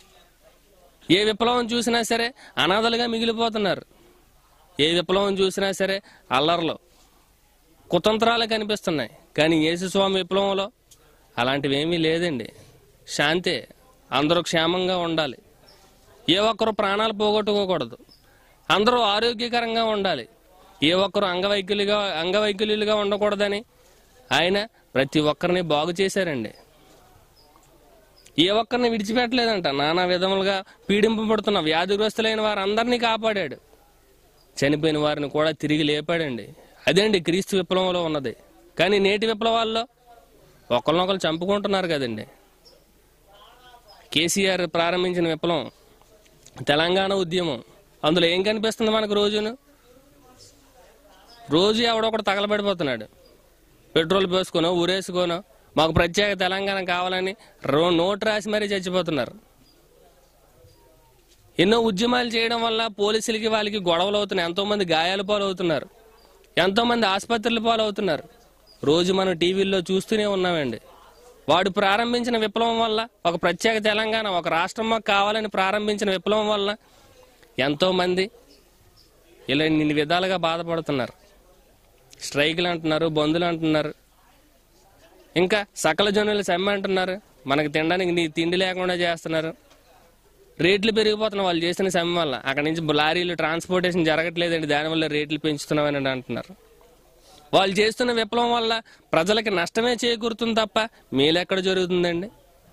ఏ విప్లవం చూసినా సరే అనాథలుగా మిగిలిపోతున్నారు ఏ విప్లవం చూసినా సరే అల్లర్లు కుతంత్రాలు కనిపిస్తున్నాయి కానీ యేసుస్వామి విప్లవంలో అలాంటివి ఏమీ లేదండి శాంతే అందరూ క్షేమంగా ఉండాలి ఏ ఒక్కరు ప్రాణాలు పోగొట్టుకోకూడదు అందరూ ఆరోగ్యకరంగా ఉండాలి ఏ ఒక్కరు అంగవైకల్యులుగా అంగవైకల్యులుగా ఉండకూడదని ఆయన ప్రతి ఒక్కరిని బాగు చేశారండి ఏ ఒక్కరిని విడిచిపెట్టలేదంట నానా విధములుగా పీడింపబడుతున్న వ్యాధిగ్రస్తులైన వారందరినీ కాపాడాడు చనిపోయిన వారిని కూడా తిరిగి లేపాడండి అదేండి క్రీస్తు విప్లవంలో ఉన్నది కానీ నేటి విప్లవాల్లో ఒకరినొకరు చంపుకుంటున్నారు కదండి కేసీఆర్ ప్రారంభించిన విప్లవం తెలంగాణ ఉద్యమం అందులో ఏం కనిపిస్తుంది మనకు రోజును రోజు ఎవడొకడు తగలబడిపోతున్నాడు పెట్రోల్ పోసుకోనో ఊరేసుకోనో మాకు ప్రత్యేక తెలంగాణ కావాలని రో నోటు రాసి మరీ చచ్చిపోతున్నారు ఎన్నో ఉద్యమాలు చేయడం వల్ల పోలీసులకి వాళ్ళకి గొడవలు అవుతున్నాయి ఎంతో మంది గాయాల పాలు అవుతున్నారు ఎంతో మంది ఆసుపత్రుల పాలు అవుతున్నారు రోజు మనం టీవీల్లో చూస్తూనే ఉన్నామండి వాడు ప్రారంభించిన విప్లవం వల్ల ఒక ప్రత్యేక తెలంగాణ ఒక రాష్ట్రం మాకు కావాలని ప్రారంభించిన విప్లవం వల్ల ఎంతో మంది ఇలా ఇన్ని విధాలుగా బాధపడుతున్నారు స్ట్రైకులు అంటున్నారు బంధులు అంటున్నారు ఇంకా సకల జనులు సమ్మె అంటున్నారు మనకు తినడానికి నీ తిండి లేకుండా చేస్తున్నారు రేట్లు పెరిగిపోతున్నాయి వాళ్ళు చేసిన సమ్మె వల్ల అక్కడ నుంచి లారీలు ట్రాన్స్పోర్టేషన్ జరగట్లేదండి దానివల్ల రేట్లు పెంచుతున్నామని అంటున్నారు వాళ్ళు చేస్తున్న విప్లవం వల్ల ప్రజలకి నష్టమే చేకూరుతుంది తప్ప మేలెక్కడ జరుగుతుందండి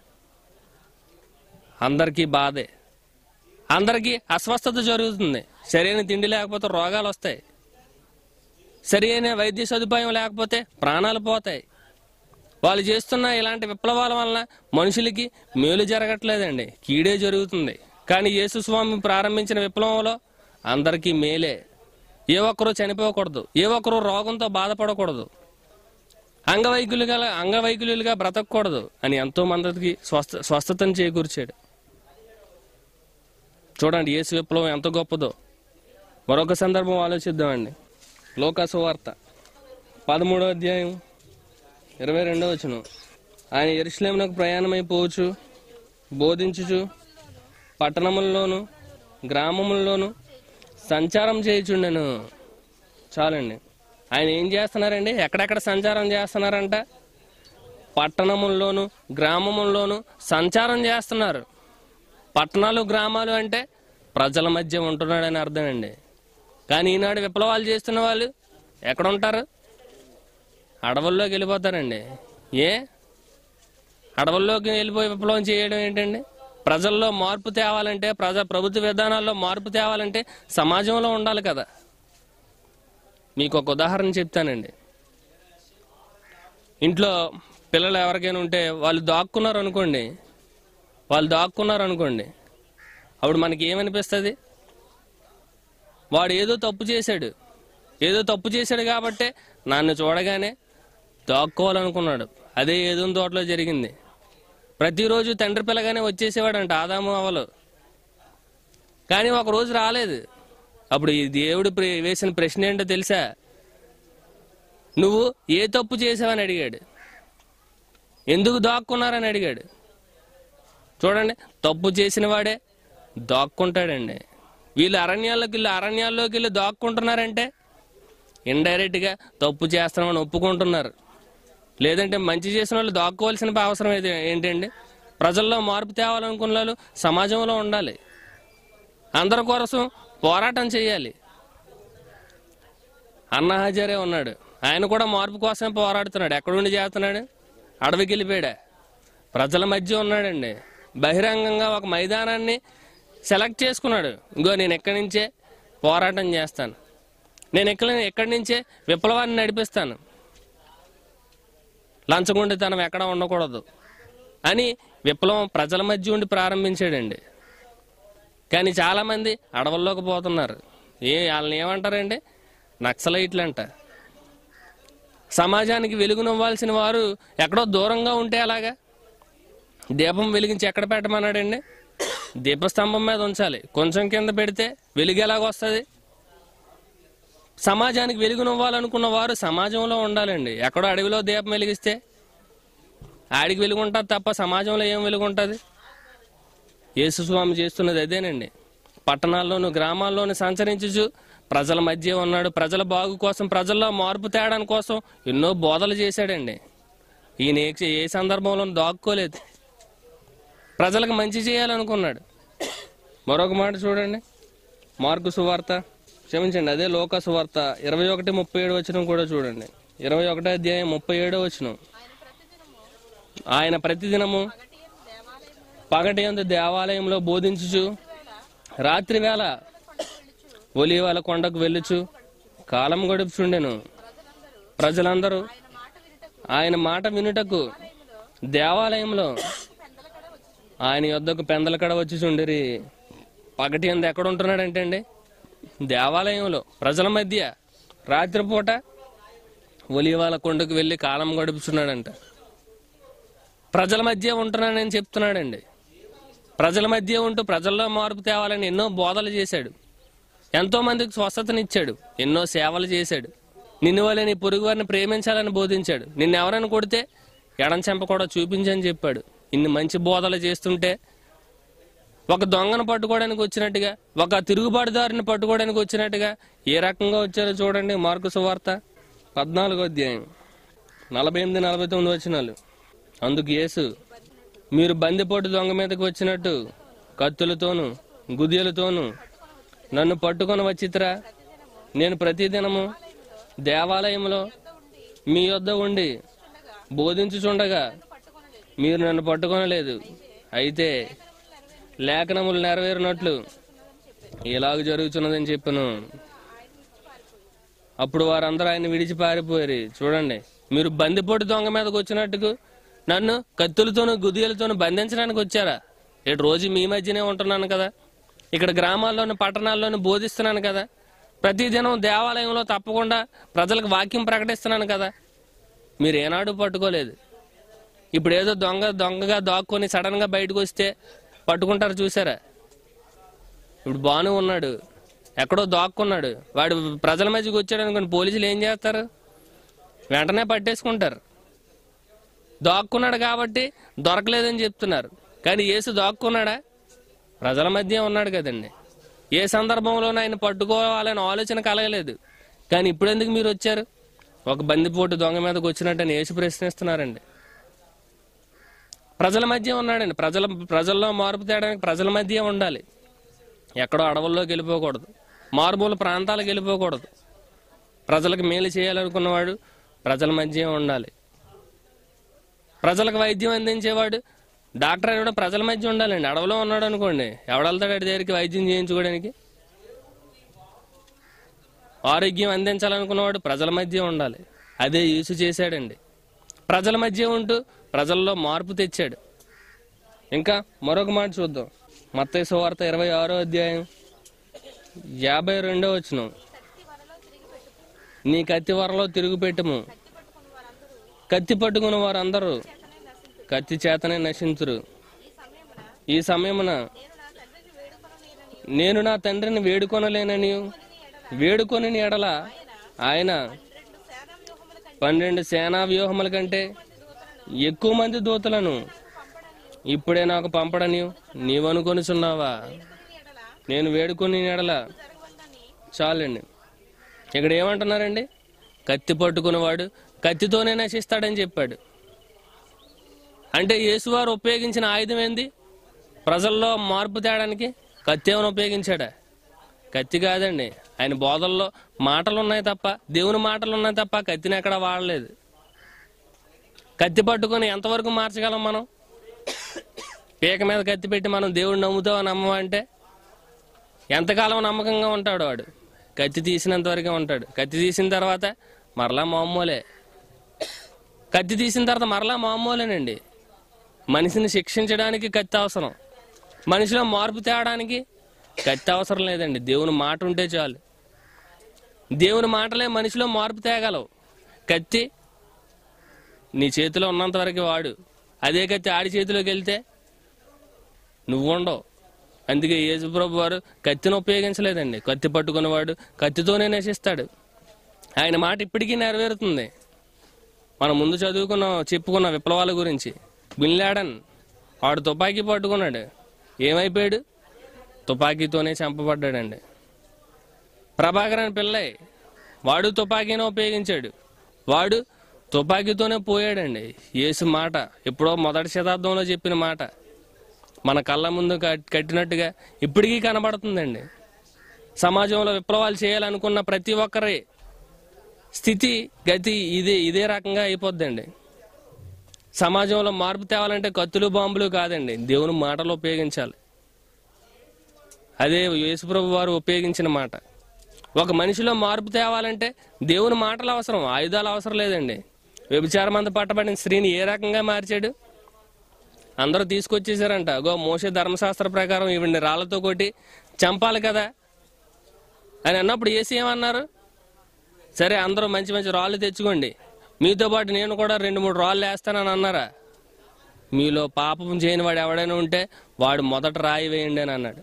అందరికీ బాధే అందరికీ అస్వస్థత జరుగుతుంది సరైన తిండి లేకపోతే రోగాలు వస్తాయి సరైన వైద్య సదుపాయం లేకపోతే ప్రాణాలు పోతాయి వాళ్ళు చేస్తున్న ఇలాంటి విప్లవాల వల్ల మనుషులకి మేలు జరగట్లేదండి కీడే జరుగుతుంది కానీ యేసుస్వామి ప్రారంభించిన విప్లవంలో అందరికీ మేలే ఏ ఒక్కరూ చనిపోకూడదు ఏ ఒక్కరూ రోగంతో బాధపడకూడదు అంగవైకల్యులుగా అంగవైకల్యులుగా బ్రతకూడదు అని ఎంతో మందికి స్వస్థ స్వస్థతను చేకూర్చాడు చూడండి యేసు విప్లవం ఎంత గొప్పదో మరొక సందర్భం ఆలోచిద్దామండి లోకాసు వార్త పదమూడో అధ్యాయం ఇరవై రెండో వచనం ఆయన ఎరుసలేమునకు ప్రయాణమైపోవచ్చు బోధించుచు పట్టణముల్లోను గ్రామముల్లోను సంచారం చేయుచుండెను చాలండి ఆయన ఏం చేస్తున్నారండి ఎక్కడెక్కడ సంచారం చేస్తున్నారంట పట్టణముల్లోను గ్రామముల్లోను సంచారం చేస్తున్నారు పట్టణాలు గ్రామాలు అంటే ప్రజల మధ్య ఉంటున్నాడని అర్థమండి కానీ ఈనాడు విప్లవాలు చేస్తున్న వాళ్ళు ఎక్కడ ఉంటారు అడవుల్లోకి వెళ్ళిపోతారండి ఏ అడవుల్లోకి వెళ్ళిపోయి విప్లవం చేయడం ఏంటండి ప్రజల్లో మార్పు తేవాలంటే ప్రజా ప్రభుత్వ విధానాల్లో మార్పు తేవాలంటే సమాజంలో ఉండాలి కదా మీకు ఒక ఉదాహరణ చెప్తానండి ఇంట్లో పిల్లలు ఎవరికైనా ఉంటే వాళ్ళు దాక్కున్నారు అనుకోండి వాళ్ళు దాక్కున్నారు అనుకోండి అప్పుడు మనకి ఏమనిపిస్తుంది వాడు ఏదో తప్పు చేశాడు ఏదో తప్పు చేశాడు కాబట్టే నన్ను చూడగానే దాక్కోవాలనుకున్నాడు అదే ఏదో తోటలో జరిగింది ప్రతిరోజు తండ్రి పిల్లగానే వచ్చేసేవాడంట ఆదాము అవలు కానీ ఒక రోజు రాలేదు అప్పుడు ఈ దేవుడు ప్ర- వేసిన ప్రశ్న ఏంటో తెలుసా నువ్వు ఏ తప్పు చేసావని అడిగాడు ఎందుకు దాక్కున్నారని అడిగాడు చూడండి తప్పు చేసిన వాడే దాక్కుంటాడండి వీళ్ళు అరణ్యాల్లోకి వెళ్ళి అరణ్యాల్లోకి వెళ్ళి దాక్కుంటున్నారంటే ఇండైరెక్ట్గా తప్పు చేస్తున్నామని ఒప్పుకుంటున్నారు లేదంటే మంచి చేసిన వాళ్ళు దాక్కోవాల్సిన అవసరం ఏది ఏంటండి ప్రజల్లో మార్పు తేవాలనుకున్న వాళ్ళు సమాజంలో ఉండాలి అందరి కోసం పోరాటం చేయాలి అన్న హజారే ఉన్నాడు ఆయన కూడా మార్పు కోసమే పోరాడుతున్నాడు ఎక్కడుండి చేస్తున్నాడు అడవికి వెళ్ళిపోయాడా ప్రజల మధ్య ఉన్నాడండి బహిరంగంగా ఒక మైదానాన్ని సెలెక్ట్ చేసుకున్నాడు ఇంకో నేను ఎక్కడి నుంచే పోరాటం చేస్తాను నేను ఎక్కడ ఎక్కడి నుంచే విప్లవాన్ని నడిపిస్తాను లంచగొండితనం ఎక్కడ ఉండకూడదు అని విప్లవం ప్రజల మధ్య ఉండి ప్రారంభించాడండి కానీ చాలామంది అడవుల్లోకి పోతున్నారు ఏ వాళ్ళని ఏమంటారండి నక్సలైట్లు అంట సమాజానికి వెలుగునివ్వాల్సిన వారు ఎక్కడో దూరంగా ఉంటే అలాగా దీపం వెలిగించి ఎక్కడ పెట్టమన్నాడండి దీపస్తంభం మీద ఉంచాలి కొంచెం కింద పెడితే వెలుగు ఎలాగొస్తుంది సమాజానికి వెలుగునివ్వాలనుకున్న వారు సమాజంలో ఉండాలండి ఎక్కడో అడవిలో దీపం వెలిగిస్తే ఆడికి వెలుగుంటుంది తప్ప సమాజంలో ఏం వెలుగుంటుంది యేసుస్వామి చేస్తున్నది అదేనండి పట్టణాల్లోను గ్రామాల్లోను సంచరించుచు ప్రజల మధ్య ఉన్నాడు ప్రజల బాగు కోసం ప్రజల్లో మార్పు తేడాని కోసం ఎన్నో బోధలు చేశాడండి ఈయన ఏ ఏ సందర్భంలో దాక్కోలేదు ప్రజలకు మంచి చేయాలనుకున్నాడు మరొక మాట చూడండి మార్కు సువార్త క్షమించండి అదే లోక సువార్త ఇరవై ఒకటి ముప్పై ఏడు వచ్చిన కూడా చూడండి ఇరవై ఒకటో అధ్యాయం ముప్పై ఏడో వచ్చిన ఆయన ప్రతిదినము ఆయన ప్రతిదినము పగటి యందు దేవాలయములలో పగటి యందు దేవాలయంలో బోధించుచు రాత్రి వేళ ఒలివాల కొండకు వెళ్ళుచు కాలం గడుపుచుండెను ప్రజలందరూ ఆయన మాట వినుటకు ఆయన మాట వినుటకు దేవాలయంలో పెందల కడ వచ్చి ఆయన యొద్దకు పెందల కడ వచ్చి చుండిరి పగటి ఎందు ఎక్కడ ఉంటున్నాడంటే అండి దేవాలయంలో ప్రజల మధ్య రాత్రిపూట ఒలివాల కొండకు వెళ్ళి కాలం గడుపుచున్నాడంట ప్రజల మధ్య ఉంటున్నానని చెప్తున్నాడండి ప్రజల మధ్య ఉంటూ ప్రజల్లో మార్పు తేవాలని ఎన్నో బోధలు చేశాడు ఎంతో మందికి స్వస్థతనిచ్చాడు ఎన్నో సేవలు చేశాడు నిన్ను వల్ల నీ పొరుగు వారిని ప్రేమించాలని బోధించాడు నిన్ను ఎవరైనా కొడితే ఎడం చెంప కూడా చూపించని చెప్పాడు ఇన్ని మంచి బోధలు చేస్తుంటే ఒక దొంగను పట్టుకోవడానికి వచ్చినట్టుగా ఒక తిరుగుబాటుదారిని పట్టుకోవడానికి వచ్చినట్టుగా ఏ రకంగా వచ్చారో చూడండి మార్కు సువార్త పద్నాలుగో అధ్యాయం నలభై ఎనిమిది నలభై తొమ్మిది వచ్చినాలు అందుకు యేసు మీరు బందిపోటు దొంగ మీదకి వచ్చినట్టు కత్తులతోనూ గుదియలతోనూ నన్ను పట్టుకొని వచ్చిత్రా నేను ప్రతిదినము దేవాలయంలో మీ యొద్ద ఉండి బోధించుచుండగా పట్టుకొనలేదు మీరు నన్ను పట్టుకొనలేదు అయితే లేఖనములు నెరవేరినట్లు ఇలాగ జరుగుతున్నదని చెప్పను అప్పుడు వారందరూ ఆయన విడిచి పారిపోయారు చూడండి మీరు బందిపోటు దొంగ మీదకి వచ్చినట్టుకు నన్ను కత్తులతోనూ గుదియలతోనూ బంధించడానికి వచ్చారా ఇటు రోజు మీ మధ్యనే ఉంటున్నాను కదా ఇక్కడ గ్రామాల్లోని పట్టణాల్లోని బోధిస్తున్నాను కదా ప్రతిదినం దేవాలయంలో తప్పకుండా ప్రజలకు వాక్యం ప్రకటిస్తున్నాను కదా మీరు ఏనాడు పట్టుకోలేదు ఇప్పుడు ఏదో దొంగ దొంగగా దాక్కొని సడన్ గా బయటకు వస్తే పట్టుకుంటారు చూసారా ఇప్పుడు బాను ఉన్నాడు ఎక్కడో దాక్కున్నాడు వాడు ప్రజల మధ్యకి వచ్చాడు అనుకోండి పోలీసులు ఏం చేస్తారు వెంటనే పట్టేసుకుంటారు దాక్కున్నాడు కాబట్టి దొరకలేదని చెప్తున్నారు కానీ యేసు దాక్కున్నాడా ప్రజల మధ్య ఉన్నాడు కదండి ఏ సందర్భంలోనూ ఆయన పట్టుకోవాలని ఆలోచన కలగలేదు కానీ ఇప్పుడు ఎందుకు మీరు వచ్చారు ఒక బందిపోటు దొంగ మీదకి వచ్చినట్టు యేసు ప్రశ్నిస్తున్నారండి ప్రజల మధ్య ఉన్నాడండి ప్రజల ప్రజల్లో మార్పు తేడానికి ప్రజల మధ్య ఉండాలి ఎక్కడో అడవుల్లోకి వెళ్ళిపోకూడదు మారుమూల ప్రాంతాలకు వెళ్ళిపోకూడదు ప్రజలకు మేలు చేయాలనుకున్నవాడు ప్రజల మధ్య ఉండాలి ప్రజలకు వైద్యం అందించేవాడు డాక్టర్ అయినా కూడా ప్రజల మధ్య ఉండాలండి అడవిలో ఉన్నాడు అనుకోండి ఎవడెళ్తాడు వాడి దగ్గరికి వైద్యం చేయించుకోవడానికి ఆరోగ్యం అందించాలనుకున్నవాడు ప్రజల మధ్య ఉండాలి అదే యూసు చేశాడండి ప్రజల మధ్య ఉంటూ ప్రజల్లో మార్పు తెచ్చాడు ఇంకా మరొక మాట చూద్దాం మత్తయి సువార్త ఇరవై ఆరో అధ్యాయం యాభై రెండో వచ్చిన నీ కత్తి వరలో తిరుగుపెట్టము కత్తి పట్టుకున్న వారందరూ కత్తి చేతనే నశించురు ఈ సమయమున నేను నా తండ్రిని వేడుకొనలేనని వేడుకొని ఎడల ఆయన పన్నెండు సేనా వ్యూహముల కంటే ఎక్కువ మంది దూతలను ఇప్పుడే నాకు పంపడని నీవనుకొనిచున్నావా నేను వేడుకొని ఎడల చాలండి ఇక్కడ ఏమంటున్నారండి కత్తి పట్టుకున్నవాడు కత్తితోనే నశిస్తాడని చెప్పాడు అంటే యేసువారు ఉపయోగించిన ఆయుధం ఏంది ప్రజల్లో మార్పు తేడానికి కత్తి ఏమైనా ఉపయోగించాడా కత్తి కాదండి ఆయన బోధల్లో మాటలు ఉన్నాయి తప్ప దేవుని మాటలు ఉన్నాయి తప్ప కత్తిని ఎక్కడ వాడలేదు కత్తి పట్టుకొని ఎంతవరకు మార్చగలం మనం పీక మీద కత్తి పెట్టి మనం దేవుడిని నమ్ముతావు నమ్మవా అంటే ఎంతకాలం నమ్మకంగా ఉంటాడు వాడు కత్తి తీసినంత వరకే ఉంటాడు కత్తి తీసిన తర్వాత మరలా మామూలే కత్తి తీసిన తర్వాత మరలా మామూలేనండి మనిషిని శిక్షించడానికి కత్తి అవసరం మనిషిలో మార్పు తేవడానికి కత్తి అవసరం లేదండి దేవుని మాట ఉంటే చాలు దేవుని మాటలే మనిషిలో మార్పు తేగలవు కత్తి నీ చేతిలో ఉన్నంత వరకు వాడు అదే కత్తి ఆడి చేతిలోకి వెళ్తే నువ్వు ఉండవు అందుకే యేసుప్రభు వారు కత్తిని ఉపయోగించలేదండి కత్తి పట్టుకున్నవాడు కత్తితోనే నశిస్తాడు ఆయన మాట ఇప్పటికీ నెరవేరుతుంది మనం ముందు చదువుకున్న చెప్పుకున్న విప్లవాల గురించి బిన్ లాడన్ వాడు తుపాకీ పట్టుకున్నాడు ఏమైపోయాడు తుపాకీతోనే చంపబడ్డాడండి ప్రభాకరన్ పిల్లయ్ వాడు తుపాకీని ఉపయోగించాడు వాడు తుపాకీతోనే పోయాడండి యేసు మాట ఎప్పుడో మొదటి శతాబ్దంలో చెప్పిన మాట మన కళ్ళ ముందు కట్- కట్టినట్టుగా ఇప్పటికీ కనబడుతుందండి సమాజంలో విప్లవాలు చేయాలనుకున్న ప్రతి ఒక్కరి స్థితి గతి ఇదే ఇదే రకంగా అయిపోద్దండి సమాజంలో మార్పు తేవాలంటే కత్తులు బాంబులు కాదండి దేవుని మాటలు ఉపయోగించాలి అదే యేసుప్రభు వారు ఉపయోగించిన మాట ఒక మనిషిలో మార్పు తేవాలంటే దేవుని మాటలు అవసరం ఆయుధాలు అవసరం లేదండి వ్యభిచారం అంత పట్టబడిన స్త్రీని ఏ రకంగా మార్చాడు అందరూ తీసుకొచ్చేసారంట గో మోసే ధర్మశాస్త్ర ప్రకారం ఇవన్నీ రాళ్లతో కొట్టి చంపాలి కదా అని అన్నప్పుడు ఏసీ ఏమన్నారు సరే అందరూ మంచి మంచి రాళ్ళు తెచ్చుకోండి మీతో పాటు నేను కూడా రెండు మూడు రాళ్ళు వేస్తానని అన్నారా మీలో పాపం చేయని వాడు ఎవడైనా ఉంటే వాడు మొదట రాయి వేయండి అని అన్నాడు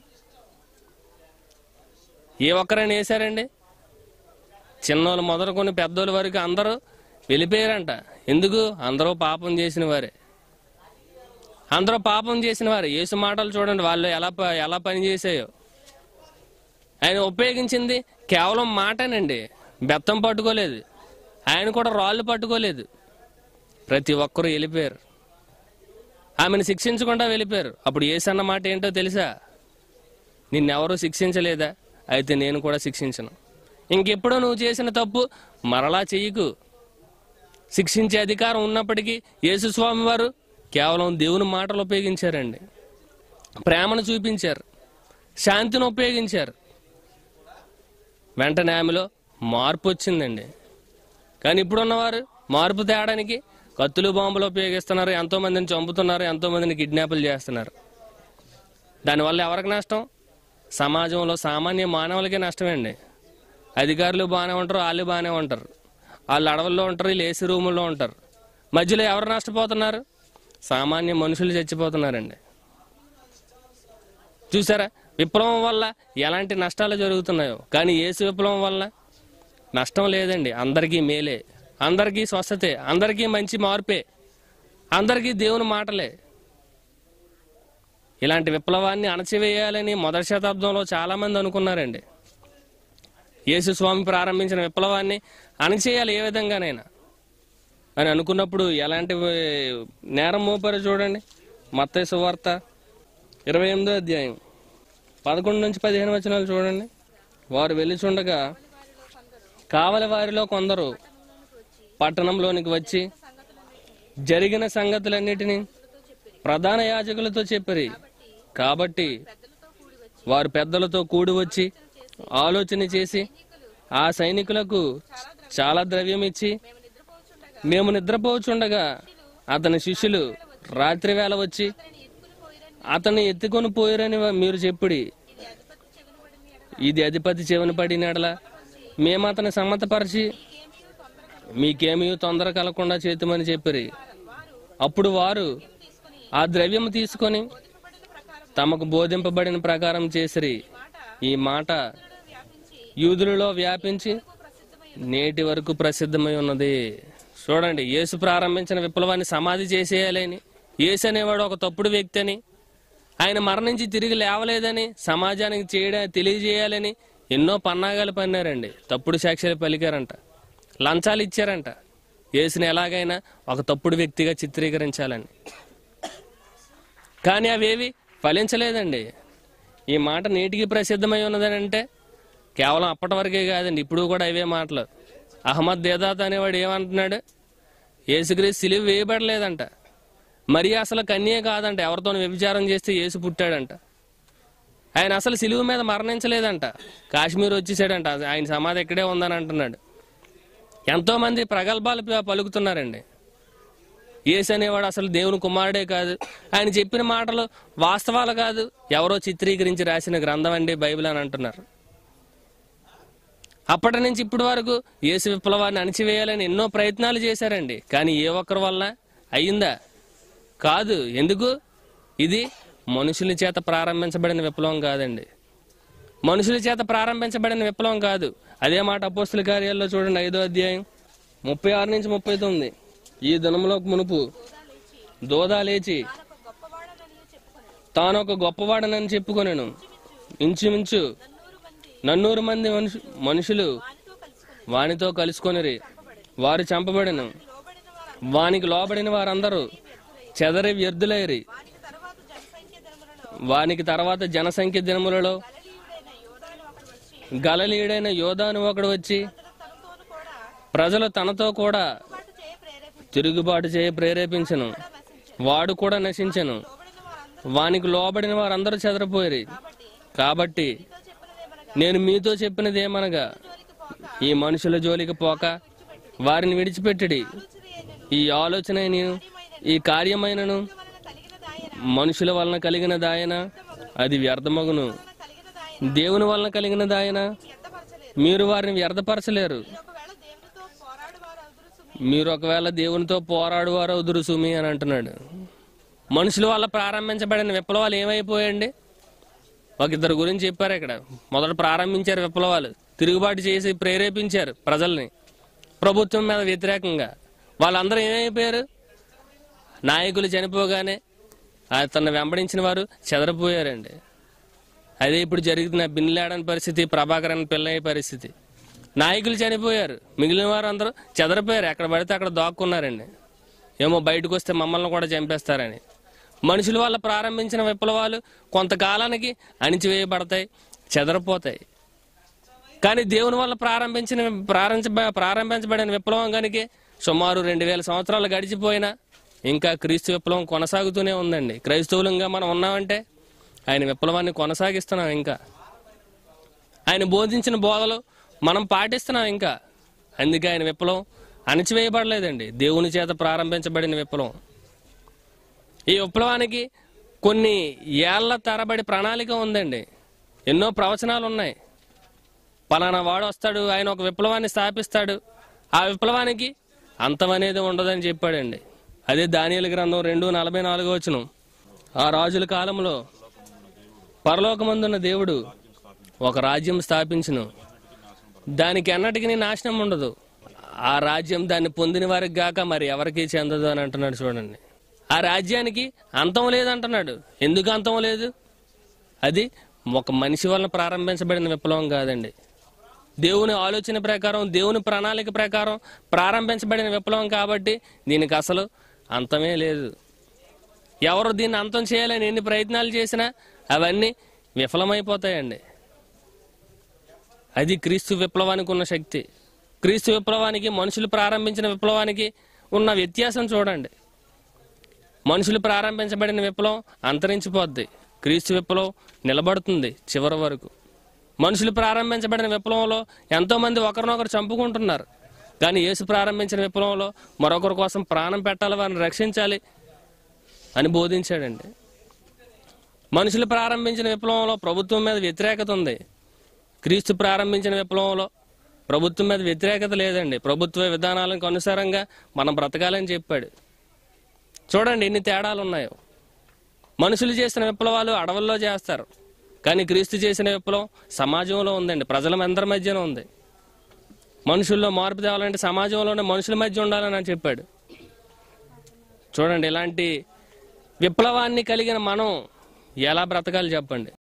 ఏ ఒక్కరైనా వేశారండి చిన్నోళ్ళు మొదలుకొని పెద్దోళ్ళ వరకు అందరూ వెళ్ళిపోయారంట ఎందుకు అందరూ పాపం చేసిన వారే అందరూ పాపం చేసిన వారు యేసు మాటలు చూడండి వాళ్ళు ఎలా ప- ఎలా పనిచేసాయో ఆయన ఉపయోగించింది కేవలం మాటనండి బెత్తం పట్టుకోలేదు ఆయన కూడా రాళ్ళు పట్టుకోలేదు ప్రతి ఒక్కరూ వెళ్ళిపోయారు ఆమెను శిక్షించకుండా వెళ్ళిపోయారు అప్పుడు ఏసన్న మాట ఏంటో తెలుసా నిన్నెవరూ శిక్షించలేదా అయితే నేను కూడా శిక్షించను ఇంకెప్పుడో నువ్వు చేసిన తప్పు మరలా చెయ్యకు శిక్షించే అధికారం ఉన్నప్పటికీ యేసుస్వామి వారు కేవలం దేవుని మాటలు ఉపయోగించారండి ప్రేమను చూపించారు శాంతిని ఉపయోగించారు వెంటనే ఆమెలో మార్పు వచ్చిందండి కానీ ఇప్పుడున్నవారు మార్పు తేడానికి కత్తులు బాంబులు ఉపయోగిస్తున్నారు ఎంతో మందిని చంపుతున్నారు ఎంతో మందిని కిడ్నాపులు చేస్తున్నారు దానివల్ల ఎవరికి నష్టం సమాజంలో సామాన్య మానవులకే నష్టమండి అధికారులు బాగానే ఉంటారు వాళ్ళు బాగానే ఉంటారు వాళ్ళు అడవుల్లో ఉంటారు వీళ్ళు ఏసీ రూముల్లో ఉంటారు మధ్యలో ఎవరు నష్టపోతున్నారు సామాన్య మనుషులు చచ్చిపోతున్నారండి చూసారా విప్లవం వల్ల ఎలాంటి నష్టాలు జరుగుతున్నాయో కానీ యేసు విప్లవం వల్ల నష్టం లేదండి అందరికీ మేలే అందరికీ స్వస్థతే అందరికీ మంచి మార్పే అందరికీ దేవుని మాటలే ఇలాంటి విప్లవాన్ని అణచివేయాలని మొదటి శతాబ్దంలో చాలా మంది అనుకున్నారండి యేసు స్వామి ప్రారంభించిన విప్లవాన్ని అణచివేయాలి ఏ విధంగానైనా అని అనుకున్నప్పుడు ఎలాంటి ఏ, నేరం మోపారో చూడండి మత్తయి సువార్త ఇరవై ఎనిమిదో అధ్యాయం పదకొండు నుంచి పదిహేను వచనాలు చూడండి వారు వెళ్ళిచుండగా కావలి వారిలో కొందరు పట్టణంలోనికి వచ్చి జరిగిన సంగతులన్నిటినీ ప్రధాన యాజకులతో చెప్పిరి కాబట్టి వారు పెద్దలతో కూడి వచ్చి ఆలోచన చేసి ఆ సైనికులకు చాలా ద్రవ్యం ఇచ్చి మేము నిద్రపోచుండగా అతని శిష్యులు రాత్రి వేళ వచ్చి అతన్ని ఎత్తుకొని పోయిరని మీరు చెప్పుడి ఇది అధిపతి చెవిన పడినడల మేము అతని సమ్మతపరిచి మీకేమీ తొందర కలగకుండా చేతుమని చెప్పిరి అప్పుడు వారు ఆ ద్రవ్యం తీసుకొని తమకు బోధింపబడిన ప్రకారం చేసిరి ఈ మాట యూదులలో వ్యాపించి నేటి వరకు ప్రసిద్ధమై ఉన్నది చూడండి యేసు ప్రారంభించిన విప్లవాన్ని సమాధి చేసేయాలని యేసు అనేవాడు ఒక తప్పుడు వ్యక్తి అని ఆయన మరణించి తిరిగి లేవలేదని సమాజానికి చేయడం తెలియజేయాలని ఎన్నో పన్నాగాలు పన్నారండి తప్పుడు సాక్ష్యాలు పలికారంట లంచాలు ఇచ్చారంట యేసుని ఎలాగైనా ఒక తప్పుడు వ్యక్తిగా చిత్రీకరించాలని కానీ అవేవి ఫలించలేదండి ఈ మాట నేటికి ప్రసిద్ధమై ఉన్నదని అంటే కేవలం అప్పటి వరకే కాదండి ఇప్పుడు కూడా అవే మాటలు అహ్మద్ దేదాత్ అనేవాడు ఏమంటున్నాడు యేసుక్రీస్తు సిలువ వేయబడలేదంట మరి అసలు కన్యే కాదంట ఎవరితో వ్యభిచారం చేస్తే యేసు పుట్టాడంట ఆయన అసలు సిలువ మీద మరణించలేదంట కాశ్మీర్ వచ్చేసాడంట ఆయన సమాధి ఇక్కడే ఉందని అంటున్నాడు ఎంతో మంది ప్రగల్భాలు ప- పలుకుతున్నారండి యేసు అనేవాడు అసలు దేవుని కుమారుడే కాదు ఆయన చెప్పిన మాటలు వాస్తవాలు కాదు ఎవరో చిత్రీకరించి రాసిన గ్రంథం అండి బైబిల్ అని అంటున్నారు అప్పటి నుంచి ఇప్పటి వరకు యేసు విప్లవాన్ని అణిచివేయాలని ఎన్నో ప్రయత్నాలు చేశారండి కానీ ఏ ఒక్కరి వల్ల అయ్యిందా కాదు ఎందుకు ఇది మనుషుల చేత ప్రారంభించబడిన విప్లవం కాదండి మనుషుల చేత ప్రారంభించబడిన విప్లవం కాదు అదే మాట అపోస్తుల కార్యాల్లో చూడండి ఐదో అధ్యాయం ముప్పై ఆరు నుంచి ముప్పై తొమ్మిది ఈ దినంలో మునుపు దోదా లేచి తాను ఒక గొప్పవాడనని చెప్పుకొనెను ఇంచుమించు నన్నూరు మంది మనుషు మనుషులు వానితో కలుసుకొనిరి వారు చంపబడెను వానికి లోబడిన వారందరూ చెదరి వ్యర్థులైరి వానికి తర్వాత జనసంఖ్య దినములలో గలలీయుడైన యోధాను ఒకడు వచ్చి ప్రజలు తనతో కూడా తిరుగుబాటు చేయ ప్రేరేపించను వాడు కూడా నశించను వానికి లోబడిన వారందరూ చెదరపోయి కాబట్టి నేను మీతో చెప్పినది ఏమనగా ఈ మనుషుల జోలికి పోక వారిని విడిచిపెట్టడి ఈ ఆలోచన ఈ కార్యమైనను మనుషుల వలన కలిగిన దాయన అది వ్యర్థమగును దేవుని వలన కలిగిన దాయన మీరు వారిని వ్యర్థపరచలేరు మీరు ఒకవేళ దేవునితో పోరాడువారు అవుదురు సుమి అని అంటున్నాడు మనుషుల వల్ల ప్రారంభించబడిన విప్లవాలు ఏమైపోయాయండి ఒక ఇద్దరు గురించి చెప్పారు ఇక్కడ మొదట ప్రారంభించారు విప్లవాలు తిరుగుబాటు చేసి ప్రేరేపించారు ప్రజల్ని ప్రభుత్వం మీద వ్యతిరేకంగా వాళ్ళందరూ ఏమైపోయారు నాయకులు చనిపోగానే తన వెంబడించిన వారు చెదరపోయారండి అదే ఇప్పుడు జరుగుతున్న బిన్లాడని పరిస్థితి ప్రభాకరన్ పిల్లయ్య పరిస్థితి నాయకులు చనిపోయారు మిగిలిన వారు అందరూ చెదరిపోయారు ఎక్కడ పడితే అక్కడ దాక్కున్నారండి ఏమో బయటకు వస్తే మమ్మల్ని కూడా చంపేస్తారని మనుషుల వల్ల ప్రారంభించిన విప్లవాలు కొంతకాలానికి అణిచివేయబడతాయి చెదరిపోతాయి కానీ దేవుని వల్ల ప్రారంభించిన ప్రారంభ ప్రారంభించబడిన విప్లవం కనుక సుమారు రెండు వేల సంవత్సరాలు గడిచిపోయినా ఇంకా క్రీస్తు విప్లవం కొనసాగుతూనే ఉందండి క్రైస్తవులంగా మనం ఉన్నామంటే ఆయన విప్లవాన్ని కొనసాగిస్తున్నాం ఇంకా ఆయన బోధించిన బోధలు మనం పాటిస్తున్నాం ఇంకా అందుకే ఆయన విప్లవం అణచివేయబడలేదండి దేవుని చేత ప్రారంభించబడిన విప్లవం ఈ విప్లవానికి కొన్ని ఏళ్ల తరబడి ప్రణాళిక ఉందండి ఎన్నో ప్రవచనాలు ఉన్నాయి పలానా వాడు వస్తాడు ఆయన ఒక విప్లవాన్ని స్థాపిస్తాడు ఆ విప్లవానికి అంతం అనేది ఉండదని చెప్పాడండి అదే దానియలు గ్రంథం రెండు నలభై నాలుగు వచ్చును ఆ రాజుల కాలంలో పరలోకమందున్న దేవుడు ఒక రాజ్యం స్థాపించును దానికి ఎన్నటికి నాశనం ఉండదు ఆ రాజ్యం దాన్ని పొందిన వారికి గాక మరి ఎవరికి చెందదు అని అంటున్నాడు చూడండి ఆ రాజ్యానికి అంతం లేదంటున్నాడు ఎందుకు అంతం లేదు అది ఒక మనిషి వలన ప్రారంభించబడిన విప్లవం కాదండి దేవుని ఆలోచన ప్రకారం దేవుని ప్రణాళిక ప్రకారం ప్రారంభించబడిన విప్లవం కాబట్టి దీనికి అసలు అంతమే లేదు ఎవరు దీన్ని అంతం చేయాలని ఎన్ని ప్రయత్నాలు చేసినా అవన్నీ విఫలమైపోతాయండి అది క్రీస్తు విప్లవానికి ఉన్న శక్తి క్రీస్తు విప్లవానికి మనుషులు ప్రారంభించిన విప్లవానికి ఉన్న వ్యత్యాసం చూడండి మనుషులు ప్రారంభించబడిన విప్లవం అంతరించిపోద్ది క్రీస్తు విప్లవం నిలబడుతుంది చివరి వరకు మనుషులు ప్రారంభించబడిన విప్లవంలో ఎంతో మంది ఒకరినొకరు చంపుకుంటున్నారు కానీ యేసు ప్రారంభించిన విప్లవంలో మరొకరి కోసం ప్రాణం పెట్టాలి వారిని రక్షించాలి అని బోధించాడండి మనుషులు ప్రారంభించిన విప్లవంలో ప్రభుత్వం మీద వ్యతిరేకత ఉంది క్రీస్తు ప్రారంభించిన విప్లవంలో ప్రభుత్వం మీద వ్యతిరేకత లేదండి ప్రభుత్వ విధానాలకు అనుసారంగా మనం బ్రతకాలని చెప్పాడు చూడండి ఎన్ని తేడాలు ఉన్నాయో మనుషులు చేసిన విప్లవాలు అడవుల్లో చేస్తారు కానీ క్రీస్తు చేసిన విప్లవం సమాజంలో ఉందండి ప్రజల అందరి మధ్యన ఉంది మనుషుల్లో మార్పు తేవాలంటే సమాజంలోనే మనుషుల మధ్య ఉండాలని అని చెప్పాడు చూడండి ఇలాంటి విప్లవాన్ని కలిగిన మనం ఎలా బ్రతకాలి చెప్పండి